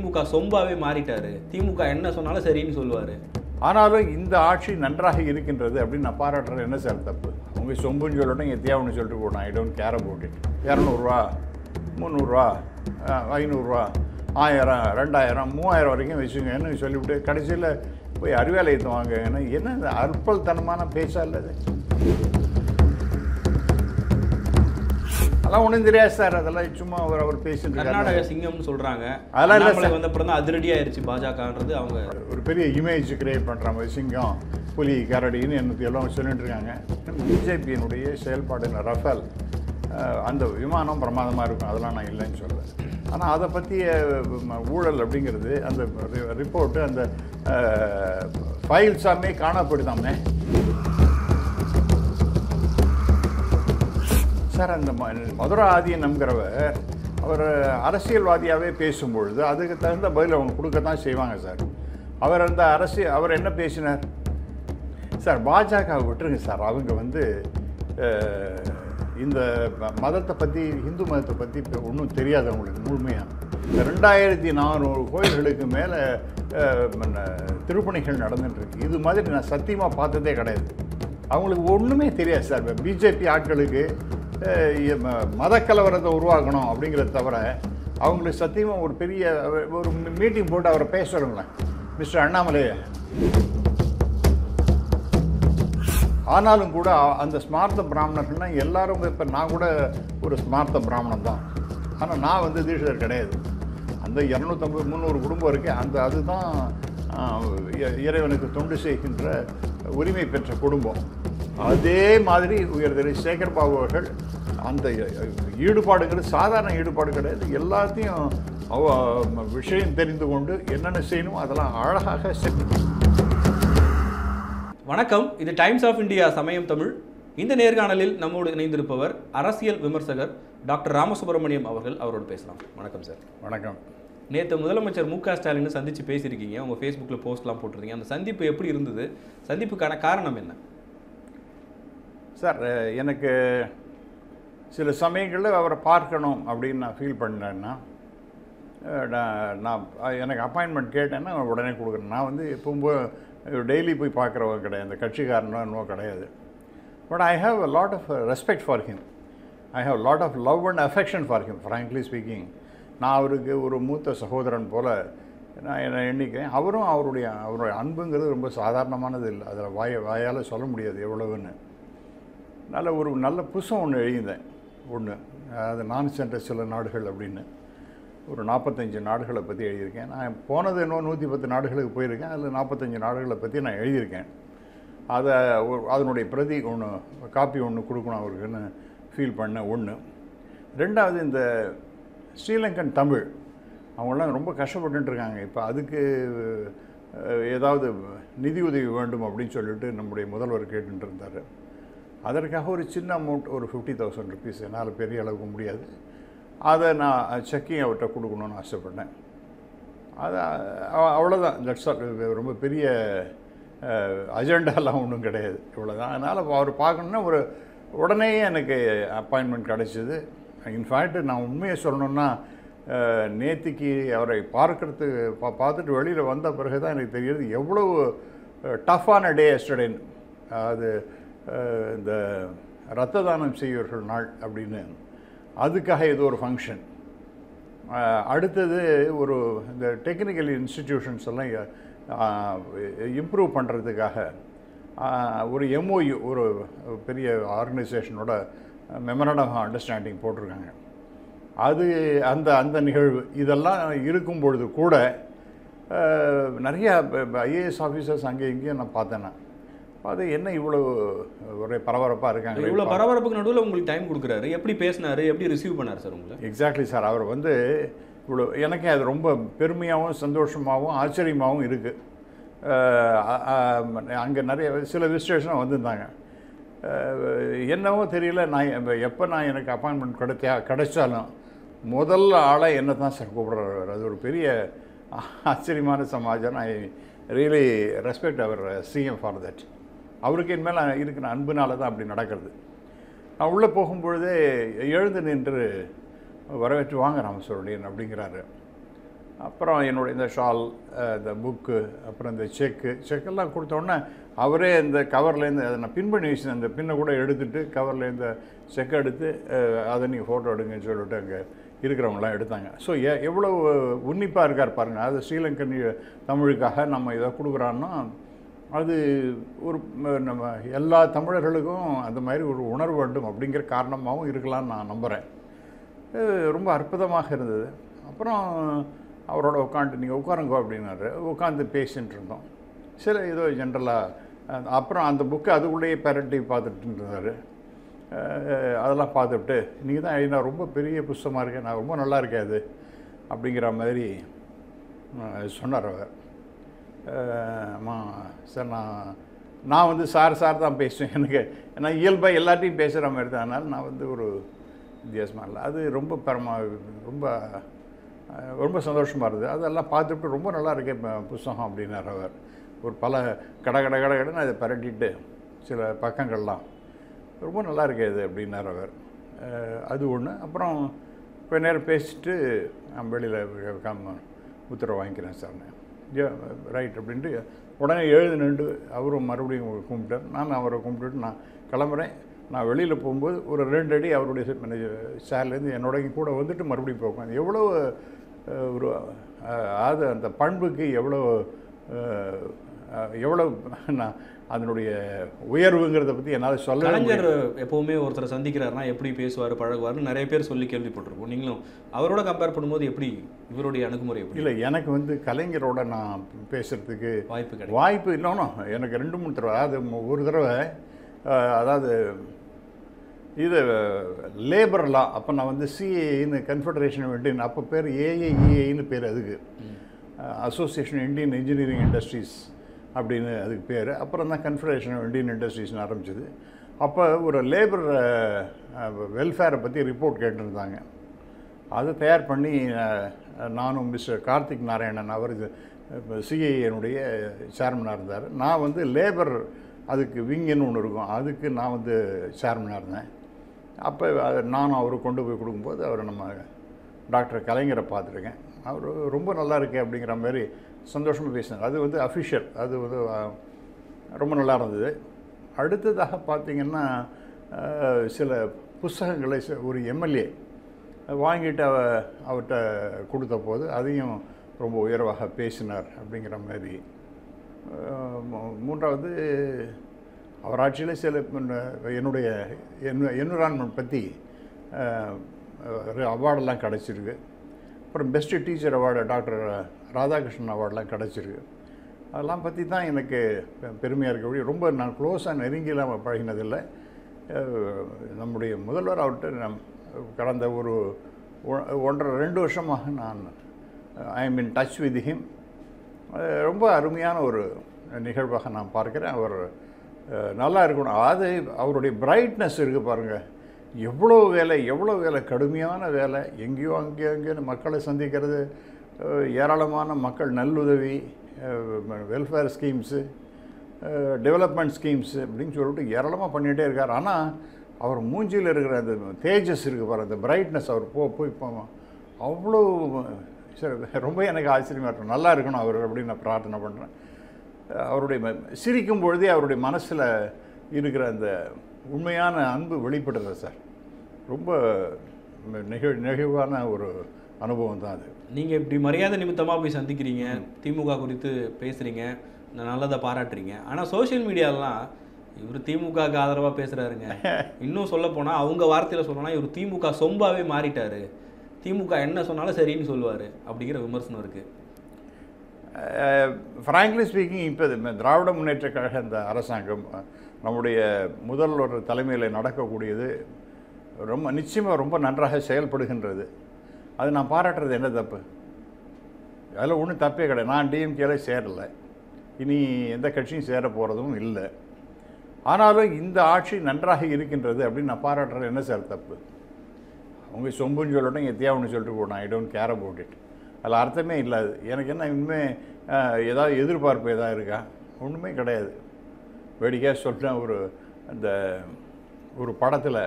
திமுக சொம்பாவே மாறிட்டாரு திமுக என்ன சொன்னாலும் சரின்னு சொல்லுவாரு ஆனாலும் இந்த ஆட்சி நன்றாக இருக்கின்றது அப்படின்னு நான் பாராட்டுறது என்ன சார் தப்பு அவங்க சொம்புன்னு சொல்லட்டும் இங்கே தேவைன்னு சொல்லிட்டு போடணும் I don't care about it இரநூறுவா முந்நூறுரூவா ஐநூறுரூவா ஆயிரம் ரெண்டாயிரம் மூவாயிரம் வரைக்கும் வச்சுங்கன்னு சொல்லிவிட்டு கடைசியில் போய் அறிவாலயத்தை வாங்க ஏன்னா என்ன இந்த அற்பல்தனமான பேச்சா இல்லை இது அதெல்லாம் ஒன்றும் தெரியாது சார் அதெல்லாம் சும்மா அவர் அவர் பேசிட்டு இருக்காரு. கர்நாடக சிங்கம்னு சொல்றாங்க அதெல்லாம் இல்ல அண்ணாமலை சார். வந்த அப்புறம் தான் அதிரடி ஆயிருச்சு பாஜகன்றது அவங்க ஒரு பெரிய இமேஜ் கிரியேட் பண்ணுற மாதிரி சிங்கம் புலி கரடின்னு என்னத்தை எல்லாம் சொல்லிட்டு இருக்காங்க பிஜேபியினுடைய செயல்பாடு இந்த ரஃபேல் அஹ், அந்த விமானம் பிரமாதமாக இருக்கும் அதெல்லாம் நான் இல்லைன்னு சொல்லுவேன் ஆனால் அதை பற்றிய ம, ஊழல் அப்படிங்கிறது அந்த ரிப்போர்ட்டு அந்த ஃபைல்ஸாமே காணப்படுதாமே சார் அந்த ம- மதுரை ஆதீனம்ங்கிறவர் அவர் அரசியல்வாதியாகவே பேசும்பொழுது அதுக்கு தகுந்த பதில் அவங்க கொடுக்கத்தான் செய்வாங்க சார் அவர் அந்த அரசியல் அவர் என்ன பேசினார் சார் பாஜக விட்டுருங்க சார் அவங்க வந்து அஹ், இந்த ம- மதத்தை பற்றி இந்து மதத்தை பற்றி ஒன்றும் தெரியாது அவங்களுக்கு முழுமையாக இந்த ரெண்டாயிரத்தி நானூறு கோயில்களுக்கு மேலே திருப்பணிகள் நடந்துட்டு இருக்கு இது மாதிரி நான் சத்தியமாக பார்த்ததே கிடையாது அவங்களுக்கு ஒன்றுமே தெரியாது சார் பிஜேபி ஆட்களுக்கு அஹ், இ- ம- மதக்கலவரத்தை உருவாக்கணும் அப்படிங்கிறத தவிர அவங்களுக்கு சத்தியமாக ஒரு பெரிய ஒரு மீட்டிங் போட்டு அவரை பேச சொல்லுங்களேன் மிஸ்டர் அண்ணாமலை ஆனாலும் கூட அ- அந்த ஸ்மார்த்த பிராமணர்கள்னா எல்லாரும் இப்போ நான் கூட ஒரு ஸ்மார்த்த பிராமணன் தான் ஆனால் நான் வந்து தீட்சிதர் கிடையாது அந்த இரநூத்தம்பது முந்நூறு குடும்பம் இருக்கு அந்த அதுதான் ஆ, இ- இறைவனுக்கு தொண்டு செய்கின்ற உரிமை பெற்ற குடும்பம் அதே மாதிரி உயர்திரு சேகர் பாபு அவர்கள் அந்த ஈடுபாடுங்கிறது சாதாரண ஈடுபாடு கிடையாது எல்லாத்தையும் அவ விஷயம் தெரிந்து கொண்டு என்னென்ன செய்யணுமோ அதெல்லாம் அழகாக செஞ்சு வணக்கம் இது டைம்ஸ் ஆஃப் இந்தியா சமயம் தமிழ் இந்த நேர்காணலில் நம்மோடு இணைந்திருப்பவர் அரசியல் விமர்சகர் டாக்டர் ராமசுப்ரமணியம் அவர்கள் அவரோடு பேசலாம் வணக்கம் சார் வணக்கம் நேற்று முதலமைச்சர் மு க ஸ்டாலின் சந்திச்சு பேசியிருக்கீங்க உங்கள் ஃபேஸ்புக்கில் போஸ்ட்லாம் போட்டிருக்கீங்க அந்த சந்திப்பு எப்படி இருந்தது சந்திப்புக்கான காரணம் என்ன சார் அஹ், எனக்கு சில சமயங்களில் அவரை பார்க்கணும் அப்படின்னு நான் ஃபீல் பண்ணேன்னா அஹ், நான் நான் அஹ், எனக்கு அப்பாயின்மெண்ட் கேட்டேன்னா உடனே கொடுக்குறேன் நான் வந்து எப்பவும் டெய்லி போய் பார்க்குறவங்க கிடையாது அந்த கட்சிக்காரனோ என்னவோ கிடையாது but I have a lot of respect for him I have lot of love and affection for him frankly speaking நான் அவருக்கு ஒரு மூத்த சகோதரன் போல் நான் என்னை எண்ணிக்கிறேன் அவரும் அவருடைய அவருடைய அன்புங்கிறது ரொம்ப சாதாரணமானது இல்லை அதில் வாய வாயால் சொல்ல முடியாது எவ்வளவுன்னு நல்ல ஒரு நல்ல புஸ்தகம் ஒன்று எழுதியிருந்தேன் ஒன்று அது நான் சென்ற சில நாடுகள் அப்படின்னு ஒரு நாற்பத்தஞ்சு நாடுகளை பற்றி எழுதியிருக்கேன் நான் போனது இன்னும் நூற்றி பத்து நாடுகளுக்கு போயிருக்கேன் அதில் நாற்பத்தஞ்சு நாடுகளை பற்றி நான் எழுதியிருக்கேன் அதை ஒரு- அதனுடைய பிரதி ஒன்று காப்பி ஒன்று கொடுக்கணும் அவருக்குன்னு ஃபீல் பண்ண ஒன்று ரெண்டாவது இந்த ஸ்ரீலங்கன் தமிழ் அவங்களாம் ரொம்ப கஷ்டப்பட்டுட்டு இருக்காங்க இப்போ அதுக்கு அஹ், ஏதாவது நிதி உதவி வேண்டும் அப்படின்னு சொல்லிட்டு நம்முடைய முதல்வர் கேட்டுட்டு இருந்தார் அதற்காக ஒரு சின்ன அமௌண்ட் ஒரு ஃபிஃப்டி தௌசண்ட் ருபீஸ் என்னால் பெரிய அளவுக்கு முடியாது அதை நான் செக்கிங் அவர்கிட்ட கொடுக்கணும்னு ஆசைப்பட்டேன் அது அ- அவ்வளோதான் தட்ஸ் ஆல் ரொம்ப பெரிய அஜெண்டாலாம் ஒன்றும் கிடையாது இவ்வளோதான் அதனால் அவர் பார்க்கணுன்னா ஒரு உடனே எனக்கு அப்பாயின்மெண்ட் கிடைச்சிது இன்ஃபேக்ட் நான் உண்மையை சொல்லணுன்னா அஹ், நேத்திக்கு அவரை பார்க்கறதுக்கு பா பார்த்துட்டு வெளியில் வந்த பிறகு தான் எனக்கு தெரியுது எவ்வளவு டஃப்பான டே எஸ்டர்டேன்னு அது அஹ், இந்த ரத்த தானம் செய்வர்கள் நாள் அப்படின்னு அதுக்காக ஏதோ ஒரு ஃபங்க்ஷன் அடுத்தது ஒரு இந்த டெக்னிக்கல் இன்ஸ்டிடியூஷன்ஸ் எல்லாம் இம்ப்ரூவ் பண்ணுறதுக்காக ஒரு எம்ஓயு ஒரு பெரிய ஆர்கனைசேஷனோட மெமரண்டம் ஆஃப் அண்டர்ஸ்டாண்டிங் போட்டிருக்காங்க அது அந்த அந்த நிகழ்வு இதெல்லாம் இருக்கும் பொழுது கூட அஹ், நிறைய ஐஏஎஸ் ஆஃபீஸர்ஸ் அங்கே இங்கேயும் நான் பார்த்தேன் நான் அது என்ன இவ்வளோ ஒரே பரபரப்பாக இருக்காங்க இவ்வளோ பரபரப்புக்கு நடுவில் உங்களுக்கு டைம் கொடுக்குறாரு எப்படி பேசினாரு எப்படி ரிசீவ் பண்ணார் சார் உங்களை எக்ஸாக்ட்லி சார் அவர் வந்து இவ்வளோ எனக்கே அது ரொம்ப பெருமையாகவும் சந்தோஷமாகவும் ஆச்சரியமாகவும் இருக்குது அங்கே நிறைய சில விசிட்டேஷனும் வந்திருந்தாங்க அஹ், என்னவோ தெரியல நான் எப்ப- எப்போ நான் எனக்கு அப்பாயின்மெண்ட் கிடைச்சா கிடைச்சாலும் முதல்ல ஆளை என்ன தான் சார் கூப்பிடுறாரு அது ஒரு பெரிய ஆச்சரியமான சமாஜம் ஐ ரியலி ரெஸ்பெக்ட் அவர் சிஎம் ஃபார் தட் அவருக்கு என் மேலே இருக்கிற அன்புனால தான் அப்படி நடக்கிறது நான் உள்ளே போகும்பொழுதே எழுந்து நின்று வரவேற்று வாங்க ராமசுவருடையன் அப்படிங்கிறாரு அப்புறம் என்னுடைய இந்த ஷால் அஹ், இந்த புக்கு அப்புறம் இந்த செக்கு செக்கெல்லாம் கொடுத்தோன்னே அவரே இந்த கவர்லேருந்து அதை நான் பின் பண்ணி வச்சேன் அந்த பின்னை கூட எடுத்துட்டு கவரில் இந்த செக்கை எடுத்து அஹ், அதை நீங்கள் ஃபோட்டோ எடுங்கன்னு சொல்லிட்டு அங்கே இருக்கிறவங்களாம் எடுத்தாங்க ஸோ எ எவ்வளவு உன்னிப்பாக இருக்கார் பாருங்கள் அது ஸ்ரீலங்கன் தமிழுக்காக நம்ம இதை கொடுக்குறான்னா அது ஒரு ம- நம்ம எல்லா தமிழர்களுக்கும் அந்த மாதிரி ஒரு உணர்வு வேண்டும் அப்படிங்கிற காரணமாகவும் இருக்கலாம்னு நான் நம்புகிறேன் அஹ் ரொம்ப அற்புதமாக இருந்தது அப்புறம் அவரோட உட்காந்து நீங்கள் உட்காருங்க அப்படின்னாரு உட்காந்து பேசிட்டு இருந்தோம் சில ஏதோ ஜென்ரலாக அப்புறம் அந்த புக்கு அதுக்குள்ளேயே பெரட்டி பார்த்துட்டு இருந்தார் அஹ் அதெல்லாம் பார்த்துட்டு நீங்கள் தான் எழுதினா ரொம்ப பெரிய புஸ்தகமாக இருக்கேன் நான் ரொம்ப நல்லா இருக்கேன் அது அப்படிங்கிற மாதிரி அஹ் சொன்னார் அவர் அஹ் அம்மா சார் நான் நான் வந்து சார் சார் தான் பேசுவேன் எனக்கு நான் இயல்பாக எல்லாத்தையும் பேசுகிற மாதிரி தான் அதனால் நான் வந்து ஒரு வித்தியாசமாக இல்லை அது ரொம்ப பரமா ரொம்ப அஹ், ரொம்ப சந்தோஷமாக இருந்தது அதெல்லாம் பார்த்துட்டு ரொம்ப நல்லா இருக்கே ப- புஸ்தகம் அப்படின்னார் அவர் ஒரு பல கட கட கட கடன்னு அதை பரட்டிட்டு சில பக்கங்கள்லாம் ரொம்ப நல்லா இருக்கே இது அப்படின்னார் அவர் அஹ், அது ஒன்று அப்புறம் கொஞ்ச நேரம் பேசிட்டு நான் வெளியில் காம உத்தரவு வாங்கிக்கிறேன் சார்னு ரைட் அப்படின்ட்டு உடனே எழுது நின்று அவரும் மறுபடியும் கும்பிட்டார் நான் அவரை கும்பிட்டுட்டு நான் கிளம்புறேன் நான் வெளியில் போகும்போது ஒரு ரெண்டு அடி அவருடைய சேர்லேருந்து என்னோட கூட வந்துட்டு மறுபடியும் போகும் எவ்வளோ அஹ், ஒரு அஹ், அது அந்த பண்புக்கு எவ்வளோ அஹ், அஹ், எவ்வளோ நான் அதனுடைய உயர்வுங்கிறத பற்றி என்னால் சொல்ல கலைஞர் எப்பவுமே ஒருத்தரை சந்திக்கிறாருன்னா எப்படி பேசுவார் பழகுவார்னு நிறைய பேர் சொல்லி கேள்விப்பட்டிருப்போம் நீங்களும் அவரோட கம்பேர் பண்ணும்போது எப்படி இவருடைய அணுகுமுறை எப்படி இல்லை எனக்கு வந்து கலைஞரோட நான் பேசுகிறதுக்கு வாய்ப்பு கிடைக்கும் வாய்ப்பு இல்லைனோ எனக்கு ரெண்டு மூணு தடவை அதாவது மு- ஒரு தடவை அஹ், அதாவது இது லேபர் லா அப்போ நான் வந்து சிஏன்னு கன்ஃபெடரேஷன் இண்டியன் அப்போ பேர் ஏஏஇஏன்னு பேர் அதுக்கு அசோசியேஷன் இந்தியன் இன்ஜினியரிங் இண்டஸ்ட்ரீஸ் அப்படின்னு அதுக்கு பேர் அப்புறம் தான் கன்ஃபெடரேஷன் ஆஃப் இந்தியன் இண்டஸ்ட்ரீஸ்னு ஆரம்பிச்சது அப்போ ஒரு லேபர் வெல்ஃபேரை பற்றி ரிப்போர்ட் கேட்டிருந்தாங்க அதை தயார் பண்ணி அஹ், நானும் மிஸ்டர் கார்த்திக் நாராயணன் அவர் சிஐஏனுடைய சேர்மனாக இருந்தார் நான் வந்து லேபர் அதுக்கு விங்குன்னு ஒன்று இருக்கும் அதுக்கு நான் வந்து சேர்மனாக இருந்தேன் அப்போ அதை நானும் அவரு கொண்டு போய் கொடுக்கும்போது அவர் நம்ம டாக்டர் கலைஞரை பார்த்துருக்கேன் அவர் ரொம்ப நல்லா இருக்கே அப்படிங்கிற மாதிரி சந்தோஷமாக பேசினார் அது வந்து அஃபிஷியல் அது வந்து அஹ், ரொம்ப நல்லா இருந்தது அடுத்ததாக பார்த்தீங்கன்னா அஹ், சில புஸ்தகங்களை ச- ஒரு எம்எல்ஏ வாங்கிட்டு அவ அவர்கிட்ட கொடுத்த போது அதையும் ரொம்ப உயர்வாக பேசினார் அப்படிங்கிற மாதிரி அஹ், மூ- மூன்றாவது அவர் ஆட்சியில் சில முன்ன- என்னுடைய என் என்விரான்மெண்ட் பற்றி அவார்டெல்லாம் கிடச்சிருக்கு அப்புறம் best teacher award doctor Radhakrishnan அவார்டெலாம் கிடச்சிருக்கு அதெல்லாம் பற்றி தான் எனக்கு பெருமையாக இருக்க வழி ரொம்ப நான் க்ளோஸாக நெருங்கிலாம் பழகினதில்லை அஹ், நம்முடைய முதல்வர் அவர்கிட்ட நம் கடந்த ஒரு ஒ- ஒன்றரை ரெண்டு வருஷமாக நான் I am in touch with him ரொம்ப அருமையான ஒரு நிகழ்வாக நான் பார்க்கிறேன் அவர் அஹ், நல்லா இருக்கணும் அது அவருடைய பிரைட்னஸ் இருக்குது பாருங்கள் எவ்வளோ வேலை எவ்வளோ வேலை கடுமையான வேலை எங்கேயோ அங்கேயோ அங்கேயோ மக்களை சந்திக்கிறது அஹ், ஏராளமான மக்கள் நல்லுதவி வெல்ஃபேர் ஸ்கீம்ஸு டெவலப்மெண்ட் ஸ்கீம்ஸ் அப்படின்னு சொல்லிட்டு ஏராளமாக பண்ணிகிட்டே இருக்கார் ஆனால் அவர் மூஞ்சியில் இருக்கிற அந்த தேஜஸ் இருக்குது பாரு அந்த பிரைட்னஸ் அவர் போ போய் போவோம் அவ்வளோ சரி ரொம்ப எனக்கு ஆச்சரியமாக இருக்கும் நல்லா இருக்கணும் அவர் அப்படின்னு நான் பிரார்த்தனை பண்ணுறேன் அவருடைய ம- சிரிக்கும் பொழுதே அவருடைய மனசில் இருக்கிற அந்த உண்மையான அன்பு வெளிப்படுறது சார் ரொம்ப நெகிழ் நெகிழ்வான ஒரு அனுபவம் தான் அது நீங்க இப்படி மரியாதை நிமித்தமா போய் சந்திக்கிறீங்க திமுக குறித்து பேசுறீங்க நான் நல்லதை பாராட்டுறீங்க ஆனா சோஷியல் மீடியாலாம் இவர் திமுகவுக்கு ஆதரவா பேசுறாருங்க இன்னும் சொல்ல போனா அவங்க வார்த்தையில சொல்லணும்னா இவர் திமுக சொம்பாவே மாறிட்டாரு திமுக என்ன சொன்னாலும் சரின்னு சொல்லுவாரு அப்படிங்கிற விமர்சனம் இருக்கு ஃப்ராங்க்லி ஸ்பீக்கிங் இப்போ இது திராவிட முன்னேற்ற கழக இந்த அரசாங்கம் அஹ், நம்முடைய முதல்வர் தலைமையில் நடக்கக்கூடியது ரொம்ப நிச்சயமாக ரொம்ப நன்றாக செயல்படுகின்றது அது நான் பாராட்டுறது என்ன தப்பு அதில் ஒன்றும் தப்பே கிடையாது நான் டிஎம்கேல சேரலை இனி எந்த கட்சியும் சேர போகிறதும் இல்லை ஆனாலும் இந்த ஆட்சி நன்றாக இருக்கின்றது அப்படின்னு நான் பாராட்டுறது என்ன சார் தப்பு அவங்க சொம்புன்னு சொல்லட்டும் எத்தியா ஒன்று சொல்லிட்டு போட்டோம் I don't care about it அதில் அர்த்தமே இல்லாது எனக்கு என்ன இனிமே அஹ், ஏதாவது எதிர்பார்ப்பு ஏதாவது இருக்கா ஒன்றுமே கிடையாது வேடிக்கையாக சொல்லிட்டேன் ஒரு அந்த ஒரு படத்தில்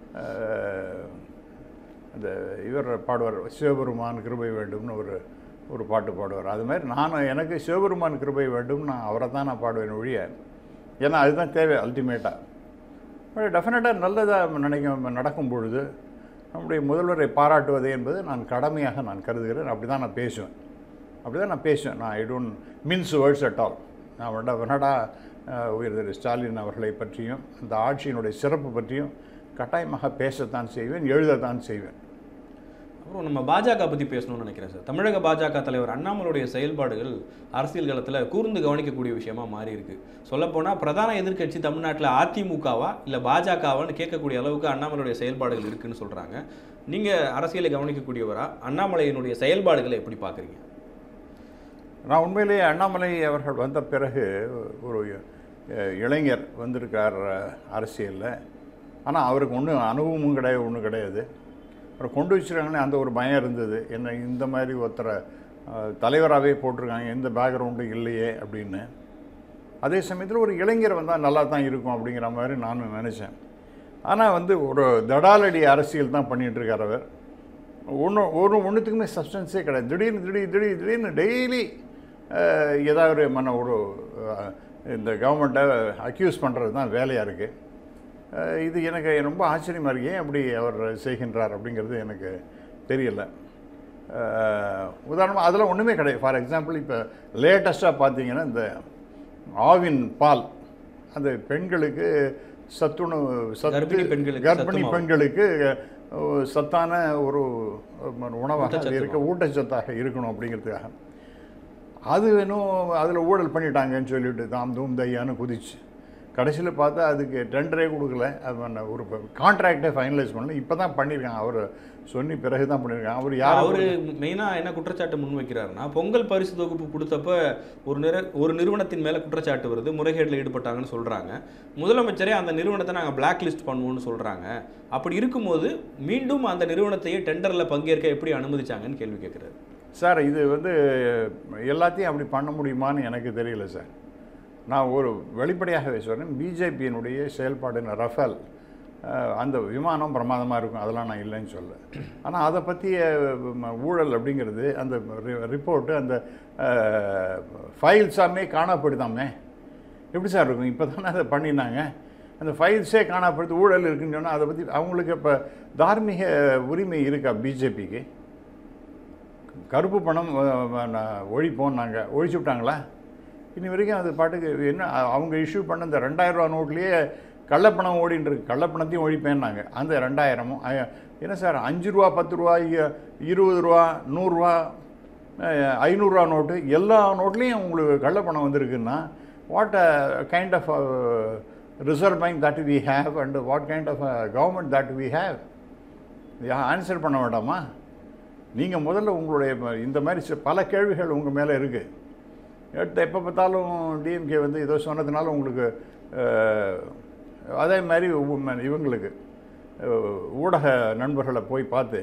அந்த இவர் பாடுவார் சிவபெருமான் கிருபை வேண்டும்னு ஒரு ஒரு பாட்டு பாடுவார் அது மாதிரி நான் எனக்கு சிவபெருமான் கிருபை வேண்டும் நான் அவரை தான் நான் பாடுவேன் ஒழிய ஏன்னா அதுதான் தேவை அல்டிமேட்டாக டெஃபினட்டாக நல்லதாக நினைக்கும் நடக்கும் பொழுது நம்முடைய முதல்வரை பாராட்டுவது என்பது நான் கடமையாக நான் கருதுகிறேன் அப்படி தான் நான் பேசுவேன் அப்படி தான் நான் பேசுவேன் நான் I don't means words at all நான் வட வனடா உயர் திரு ஸ்டாலின் அவர்களை பற்றியும் அந்த ஆட்சியினுடைய சிறப்பு பற்றியும் கட்டாயமாக பேசத்தான் செய்வேன் எழுதத்தான் செய்வேன் அப்புறம் நம்ம பாஜக பற்றி பேசணும்னு நினைக்கிறேன் சார் தமிழக பாஜக தலைவர் அண்ணாமலையுடைய செயல்பாடுகள் அரசியல் களத்தில் கூர்ந்து கவனிக்கக்கூடிய விஷயமா மாறி இருக்கு சொல்லப்போனால் பிரதான எதிர்க்கட்சி தமிழ்நாட்டில் அதிமுகவா இல்லை பாஜகவான்னு கேட்கக்கூடிய அளவுக்கு அண்ணாமலையுடைய செயல்பாடுகள் இருக்குன்னு சொல்கிறாங்க நீங்கள் அரசியலை கவனிக்கக்கூடியவரா அண்ணாமலையினுடைய செயல்பாடுகளை எப்படி பார்க்குறீங்க நான் உண்மையிலேயே அண்ணாமலை அவர்கள் வந்த பிறகு ஒரு அஹ், இளைஞர் வந்திருக்கார் அரசியலில் ஆனால் அவருக்கு ஒன்றும் அனுபவமும் கிடையாது ஒன்றும் கிடையாது அப்புறம் கொண்டு வச்சுருக்காங்கன்னு அந்த ஒரு பயம் இருந்தது என்ன இந்த மாதிரி ஒருத்தரை அஹ், தலைவராகவே போட்டிருக்காங்க எந்த பேக்ரவுண்டும் இல்லையே அப்படின்னு அதே சமயத்தில் ஒரு இளைஞர் வந்தால் நல்லா தான் இருக்கும் அப்படிங்கிற மாதிரி நானும் நினச்சேன் ஆனால் வந்து ஒரு தடாலடி அரசியல் தான் பண்ணிகிட்டு இருக்கார் அவர் ஒன்று ஒரு ஒன்றுத்துக்குமே சப்ஸ்டன்ஸே கிடையாது திடீர்னு திடீர் திடீர் திடீர்னு டெய்லி ஏதாவது ஒரு மன ஒரு அஹ், இந்த கவர்மெண்ட்டை அக்யூஸ் பண்ணுறது தான் வேலையாக இருக்குது இது எனக்கு ரொம்ப ஆச்சரியமாக இருக்கு ஏன் அப்படி அவர் செய்கின்றார் அப்படிங்கிறது எனக்கு தெரியல உதாரணமாக அதெல்லாம் ஒன்றுமே கிடையாது ஃபார் எக்ஸாம்பிள் இப்போ லேட்டஸ்ட்டாக பார்த்தீங்கன்னா இந்த ஆவின் பால் அந்த பெண்களுக்கு சத்துணவு சத்து கர்ப்பிணி பெண்களுக்கு கர்ப்பிணி சத்துமாவு. பெண்களுக்கு அஹ், சத்தான ஒரு அஹ், உணவாக அது ஊட்டச்சத்து இருக்க ஊட்டச்சத்தாக இருக்கணும் அப்படிங்கிறதுக்காக அது வேணும் அதில் ஊழல் பண்ணிட்டாங்கன்னு சொல்லிட்டு தாம் தூம் தையான்னு குதிச்சு கடைசியில் பார்த்தா அதுக்கு டெண்டரே கொடுக்கல அது பண்ண ஒரு கான்ட்ராக்டே ஃபைனலைஸ் பண்ணல இப்போ தான் பண்ணியிருக்காங்க அவர் சொன்னி பிறகு தான் பண்ணியிருக்காங்க அவர் யார் அவரு மெயினா என்ன குற்றச்சாட்டு முன் வைக்கிறாருன்னா பொங்கல் பரிசு தொகுப்பு கொடுத்தப்ப ஒரு நிற ஒரு நிறுவனத்தின் மேல குற்றச்சாட்டு வருது முறைகேட்டில் ஈடுபட்டாங்கன்னு சொல்றாங்க முதலமைச்சரே அந்த நிறுவனத்தை நாங்க பிளாக் லிஸ்ட் பண்ணுவோம்னு சொல்றாங்க அப்படி இருக்கும்போது மீண்டும் அந்த நிறுவனத்தையே டெண்டர்ல பங்கேற்க எப்படி அனுமதிச்சாங்கன்னு கேள்வி கேட்கிறாரு சார் இது வந்து எல்லாத்தையும் அப்படி பண்ண முடியுமான்னு எனக்கு தெரியல சார் நான் ஒரு வெளிப்படையாகவே சொல்கிறேன் பிஜேபியினுடைய செயல்பாடு ரஃபேல் அஹ், அந்த விமானம் பிரமாதமாக இருக்கும் அதெல்லாம் நான் இல்லைன்னு சொல்ல ஆனால் அதை பற்றிய ம, ஊழல் அப்படிங்கிறது அந்த ரிப்போர்ட்டு அந்த ஃபைல்ஸாமே காணப்படுதாமே எப்படி சார் இருக்கும் இப்போ தானே அதை பண்ணினாங்க அந்த ஃபைல்ஸே காணப்படுது ஊழல் இருக்குன்னு சொன்னால் அதை பற்றி அவங்களுக்கு இப்போ தார்மீக உரிமை இருக்கா பிஜேபிக்கு கருப்பு பணம் அஹ், அஹ், நான் ஒழிப்போம் நாங்கள் ஒழிச்சு விட்டாங்களா இனி வரைக்கும் அது பாட்டுக்கு என்ன அ- அவங்க இஷ்யூ பண்ண இந்த ரெண்டாயிரம் ரூபா நோட்லேயே கள்ளப்பணம் ஓடின்னு இருக்கு கள்ளப்பணத்தையும் ஒழிப்பேன்னாங்க அந்த ரெண்டாயிரமும் அ- என்ன சார் அஞ்சு ரூபா பத்து ரூபா இ- இருபது ரூபா நூறுரூவா ஐநூறுரூவா நோட்டு எல்லா நோட்லேயும் உங்களுக்கு கள்ளப்பணம் வந்திருக்குன்னா what kind of reserve bank that we have and what kind of government that we have answer பண்ண வேண்டாமா நீங்கள் முதல்ல உங்களுடைய ம- இந்த மாதிரி சி- பல கேள்விகள் உங்கள் மேலே இருக்குது எடுத்து எப்போ பார்த்தாலும் டிஎம்கே வந்து ஏதோ சொன்னதுனால உங்களுக்கு அஹ், அதே மாதிரி உ- இவங்களுக்கு அஹ், ஊடக நண்பர்களை போய் பார்த்து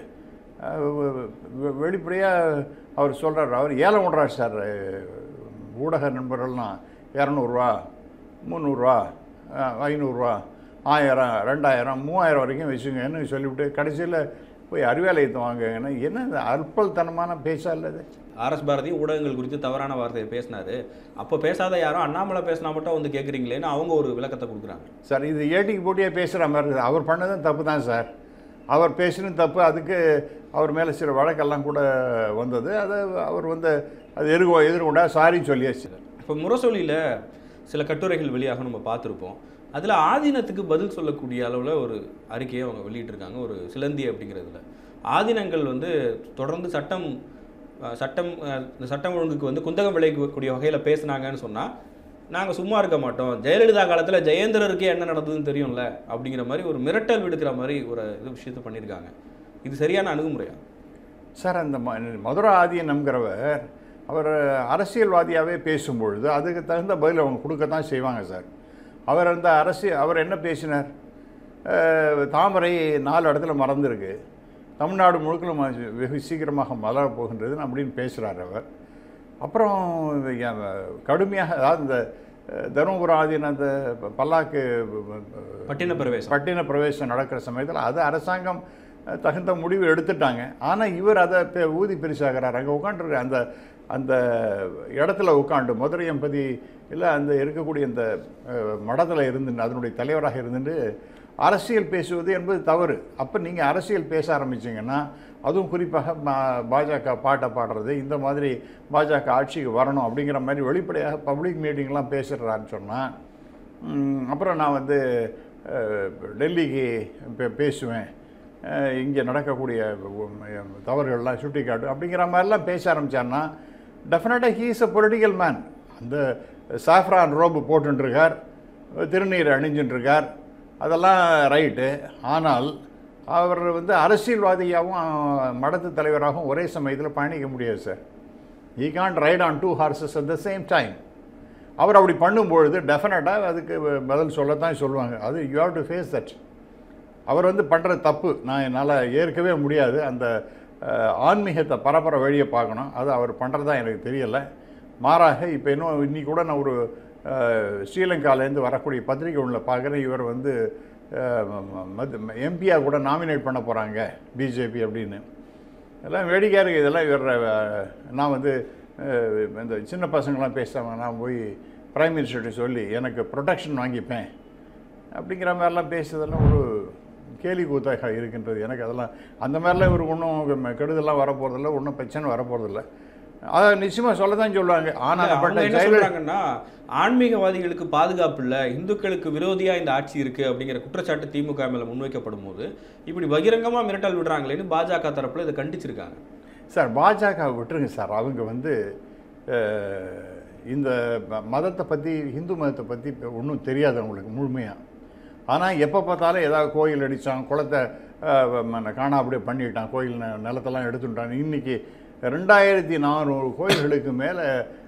வெளிப்படையாக அவர் சொல்கிறார் அவர் ஏலம் விடுறார் சார் அஹ், ஊடக நண்பர்கள்லாம் இரநூறுவா முந்நூறுரூவா ஐநூறுரூவா ஆயிரம் ரெண்டாயிரம் மூவாயிரம் வரைக்கும் வச்சுங்கன்னு சொல்லிவிட்டு கடைசியில் போய் அறிவாலயத்தை வாங்குங்கன்னா என்ன இது அற்பல்தனமான பேச்சா இல்லது ஆர்எஸ் பாரதி ஊடகங்கள் குறித்து தவறான வார்த்தையை பேசினாரு அப்போ பேசாத யாரும் அண்ணாமலை பேசினா மட்டும் வந்து கேட்குறீங்களேன்னு அவங்க ஒரு விளக்கத்தை கொடுக்குறாங்க சார் இது ஏட்டிக்கு போட்டியாக பேசுகிற மாதிரி இருக்குது அவர் பண்ணதும் தப்பு தான் சார் அவர் பேசினது தப்பு அதுக்கு அவர் மேலே சில வழக்கெல்லாம் கூட வந்தது அதை அவர் வந்து அது எதிர்கொ எதிர்கொண்டா சாரி சொல்லியாச்சு இப்போ முரசொலியில் சில கட்டுரைகள் வெளியாக நம்ம பார்த்துருப்போம் அதில் ஆதீனத்துக்கு பதில் சொல்லக்கூடிய அளவில் ஒரு அறிக்கையை அவங்க வெளியிட்டிருக்காங்க ஒரு சிலந்தி அப்படிங்கிறதுல ஆதீனங்கள் வந்து தொடர்ந்து சட்டம் அஹ், சட்டம் அஹ், இந்த சட்டம் ஒழுங்குக்கு வந்து குந்தகம் விளைவிக்கக்கூடிய வகையில் பேசுனாங்கன்னு சொன்னால் நாங்கள் சும்மா இருக்க மாட்டோம் ஜெயலலிதா காலத்தில் ஜெயேந்திரருக்கே என்ன நடந்ததுன்னு தெரியும்ல அப்படிங்கிற மாதிரி ஒரு மிரட்டல் விடுக்கிற மாதிரி ஒரு இது விஷயத்தை பண்ணியிருக்காங்க இது சரியான அணுகுமுறையா சார் அந்த ம மதுரை ஆதீனம்ங்கிறவர் அவர் அரசியல்வாதியாகவே பேசும்பொழுது அதுக்கு தகுந்த பதில் அவங்க கொடுக்கத்தான் செய்வாங்க சார் அவர் அந்த அரசியல் அவர் என்ன பேசினார் அஹ், தாமரை நாலு இடத்துல மறந்துருக்கு தமிழ்நாடு முழுக்க ம- வெகு சீக்கிரமாக மலரப் போகின்றது அப்படின்னு பேசுகிறார் அவர் அப்புறம் எ- கடுமையாக அதாவது இந்த அஹ், தருமபுரம் ஆதீன அந்த ப- பல்லாக்கு பட்டின பிரவேசம் பட்டின பிரவேசம் நடக்கிற சமயத்தில் அது அரசாங்கம் அஹ், தகுந்த முடிவு எடுத்துட்டாங்க ஆனால் இவர் அதை பெ- ஊதி பெருசாகிறார் அங்கே உட்காந்துருக்க அந்த அந்த இடத்துல உட்காந்து மதுரை எம்பதி இல்லை அந்த இருக்கக்கூடிய இந்த மடத்தில் இருந்து அதனுடைய தலைவராக இருந்துட்டு அரசியல் பேசுவது என்பது தவறு அப்போ நீங்கள் அரசியல் பேச ஆரம்பிச்சீங்கன்னா அதுவும் குறிப்பாக பா- பாஜக பாட்டை பாடுறது இந்த மாதிரி பாஜக ஆட்சிக்கு வரணும் அப்படிங்கிற மாதிரி வெளிப்படையாக பப்ளிக் மீட்டிங்லாம் பேசுகிறான்னு சொன்னால் அப்புறம் நான் வந்து அஹ், டெல்லிக்கு பே- பேசுவேன் இங்கே நடக்கக்கூடிய உம், தவறுகள்லாம் சுட்டி காட்டு அப்படிங்கிற மாதிரிலாம் பேச ஆரம்பித்தான்னா டெஃபினட்டாக ஹீஸ் அ பொலிட்டிக்கல் மேன் அந்த சாஃப்ரான் ரோபு போட்டுருக்கார் திருநீர் அணிஞ்சுட்டுருக்கார் அதெல்லாம் ரைட்டு ஆனால் அவர் வந்து அரசியல்வாதியாகவும் மடத்து தலைவராகவும் ஒரே சமயத்தில் பயணிக்க முடியாது sir I can't ride on two horses at the same time அவர் அப்படி பண்ணும்பொழுது டெஃபினட்டாக அதுக்கு பதில் சொல்லத்தான் சொல்லுவாங்க அது you have to face that அவர் வந்து பண்ணுற தப்பு நான் என்னால் ஏற்கவே முடியாது அந்த அஹ், ஆன்மீகத்தை பரப்புற வழியை பார்க்கணும் அது அவர் பண்ணுறதா எனக்கு தெரியலை மாறாக இப்போ இன்னும் இன்னைக்கு கூட நான் ஒரு அஹ், ஸ்ரீலங்காலேருந்து வரக்கூடிய பத்திரிகை ஒன்றில் பார்க்குறேன் இவர் வந்து எம்பியாக கூட நாமினேட் பண்ண போகிறாங்க பிஜேபி அப்படின்னு எல்லாம் வேடிக்கையாக இருக்குது இதெல்லாம் இவர் அஹ், நான் வந்து அஹ், இந்த சின்ன பசங்களாம் பேசாமல் நான் போய் பிரைம் மினிஸ்டர்கிட்ட சொல்லி எனக்கு ப்ரொடெக்ஷன் வாங்கிப்பேன் அப்படிங்கிற மாதிரிலாம் பேசுறதெல்லாம் ஒரு கேலி கூத்தாக இருக்கின்றது எனக்கு அதெல்லாம் அந்த மாதிரிலாம் இவர் ஒன்றும் கெடுதலாம் வரப்போகிறதில்ல ஒன்றும் பிரச்சனை வரப்போகிறதில்ல அதை நிச்சயமாக சொல்ல தான் சொல்லுவாங்க ஆனால் அவங்க பட் என்ன சொல்றாங்கன்னா ஆன்மீகவாதிகளுக்கு பாதுகாப்பு இல்லை இந்துக்களுக்கு விரோதியா இந்த ஆட்சி இருக்கு அப்படிங்கிற குற்றச்சாட்டு திமுக மேல முன்வைக்கப்படும் போது இப்படி பகிரங்கமா மிரட்டல் விடுறாங்களேன்னு பாஜக தரப்புல இதை கண்டிச்சிருக்காங்க சார் பாஜக விட்டுருங்க சார் அவங்க வந்து அஹ், இந்த ம- மதத்தை பற்றி இந்து மதத்தை பற்றி ஒன்றும் தெரியாது அவங்களுக்கு முழுமையாக ஆனால் எப்போ பார்த்தாலும் ஏதாவது கோயில் அடித்தான் குளத்தை அஹ், ம- காணாப்படியே பண்ணிட்டான் கோயில் ந- நிலத்தெல்லாம் எடுத்துட்டான் இன்றைக்கி ரெண்டாயிரத்தி நானூறு கோயில்களுக்கு மேலே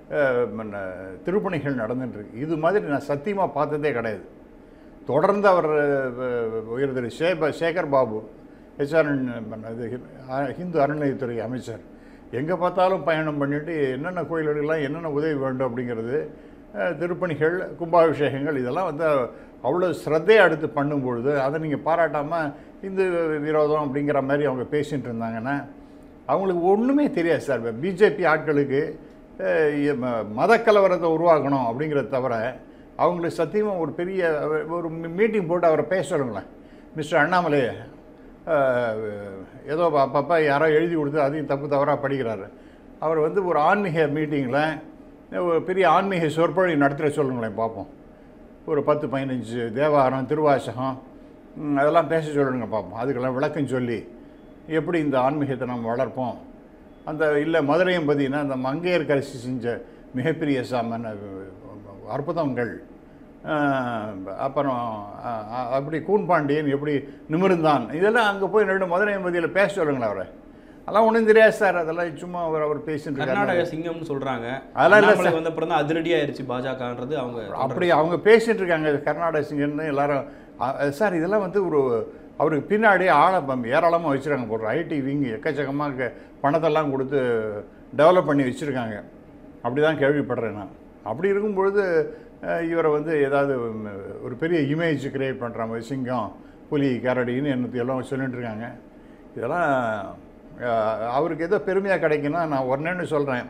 திருப்பணிகள் நடந்துட்டுருக்கு இது மாதிரி நான் சத்தியமாக பார்த்ததே கிடையாது தொடர்ந்து அவர் அஹ், உயர் திரு சேப சேகர் பாபு ஹெச்ஆர்என் இது ஹி- ஹிந்து அறநிலையத்துறை அமைச்சர் எங்கே பார்த்தாலும் பயணம் பண்ணிட்டு என்னென்ன கோயில்களுக்கெல்லாம் என்னென்ன உதவி வேண்டும் அப்படிங்கிறது அஹ், திருப்பணிகள் கும்பாபிஷேகங்கள் இதெல்லாம் வந்து அவ்வளோ ஸ்ரத்தையாக எடுத்து பண்ணும்பொழுது அதை நீங்கள் பாராட்டாமல் இந்து விரோதம் அப்படிங்கிற மாதிரி அவங்க பேசிகிட்டு இருந்தாங்கன்னா அவங்களுக்கு ஒன்றுமே தெரியாது சார் பிஜேபி ஆட்களுக்கு அஹ், இ- ம- மதக்கலவரத்தை உருவாக்கணும் அப்படிங்கிறத தவிர அவங்களுக்கு சத்தியமாக ஒரு பெரிய ஒரு மீட்டிங் போட்டு அவரை பேச சொல்லுங்களேன் மிஸ்டர் அண்ணாமலை அஹ், ஏதோ அப்பப்போ யாரோ எழுதி கொடுத்து அதையும் தப்பு தவறாக படிக்கிறாரு அவர் வந்து ஒரு ஆன்மீக மீட்டிங்கில் ஒரு பெரிய ஆன்மீக சொற்பொழிவு நடத்துகிற சொல்லுங்களேன் பார்ப்போம் ஒரு பத்து பதினஞ்சு தேவாரம் திருவாசகம் ம், அதெல்லாம் பேச சொல்லுங்க பார்ப்போம் அதுக்கெல்லாம் விளக்கம் சொல்லி எப்படி இந்த ஆன்மீகத்தை நம்ம வளர்ப்போம் அந்த இல்லை மதுரையும் பார்த்தீங்கன்னா அந்த மங்கையர்கரசி செஞ்ச மிகப்பெரிய சாமன் அற்புதங்கள் அஹ், அப்புறம் அஹ், அஹ், அப்படி கூன்பாண்டியன் எப்படி நிமிர்ந்தான் இதெல்லாம் அங்கே போய் ரெண்டு மதுரை எம்பதியில் பேச சொல்லுங்களேன் அவரை அதெல்லாம் ஒன்றும் தெரியாது சார் அதெல்லாம் சும்மா அவர் அவர் பேசிட்டு இருக்காரு கர்நாடக சிங்கம்னு சொல்றாங்க அதெல்லாம் இல்ல அண்ணாமலை வந்த அப்புறம் தான் அதிரடியாயிருச்சு பாஜகன்றது அவங்க அப்படி அவங்க பேசிட்டு இருக்காங்க கர்நாடக சிங்கர்னு எல்லாரும் அ- அ, சார் இதெல்லாம் வந்து ஒரு அவருக்கு பின்னாடி ஆளை பம் ஏராளமாக வச்சுருக்காங்க போடுற ஐடி விங் எக்கச்சக்கமாக க- பணத்தெல்லாம் கொடுத்து டெவலப் பண்ணி வச்சுருக்காங்க அப்படி தான் கேள்விப்படுறேன் நான் அப்படி இருக்கும் பொழுது அஹ், இவரை வந்து ஏதாவது ம், ஒரு பெரிய இமேஜ் கிரியேட் பண்ணுற மாதிரி சிங்கம் புலி கரடின்னு என்னத்தையெல்லாம் சொல்லிட்டு இருக்காங்க இதெல்லாம் அஹ், அவருக்கு ஏதோ பெருமையாக கிடைக்குன்னா நான் ஒன்னேன்னு சொல்கிறேன்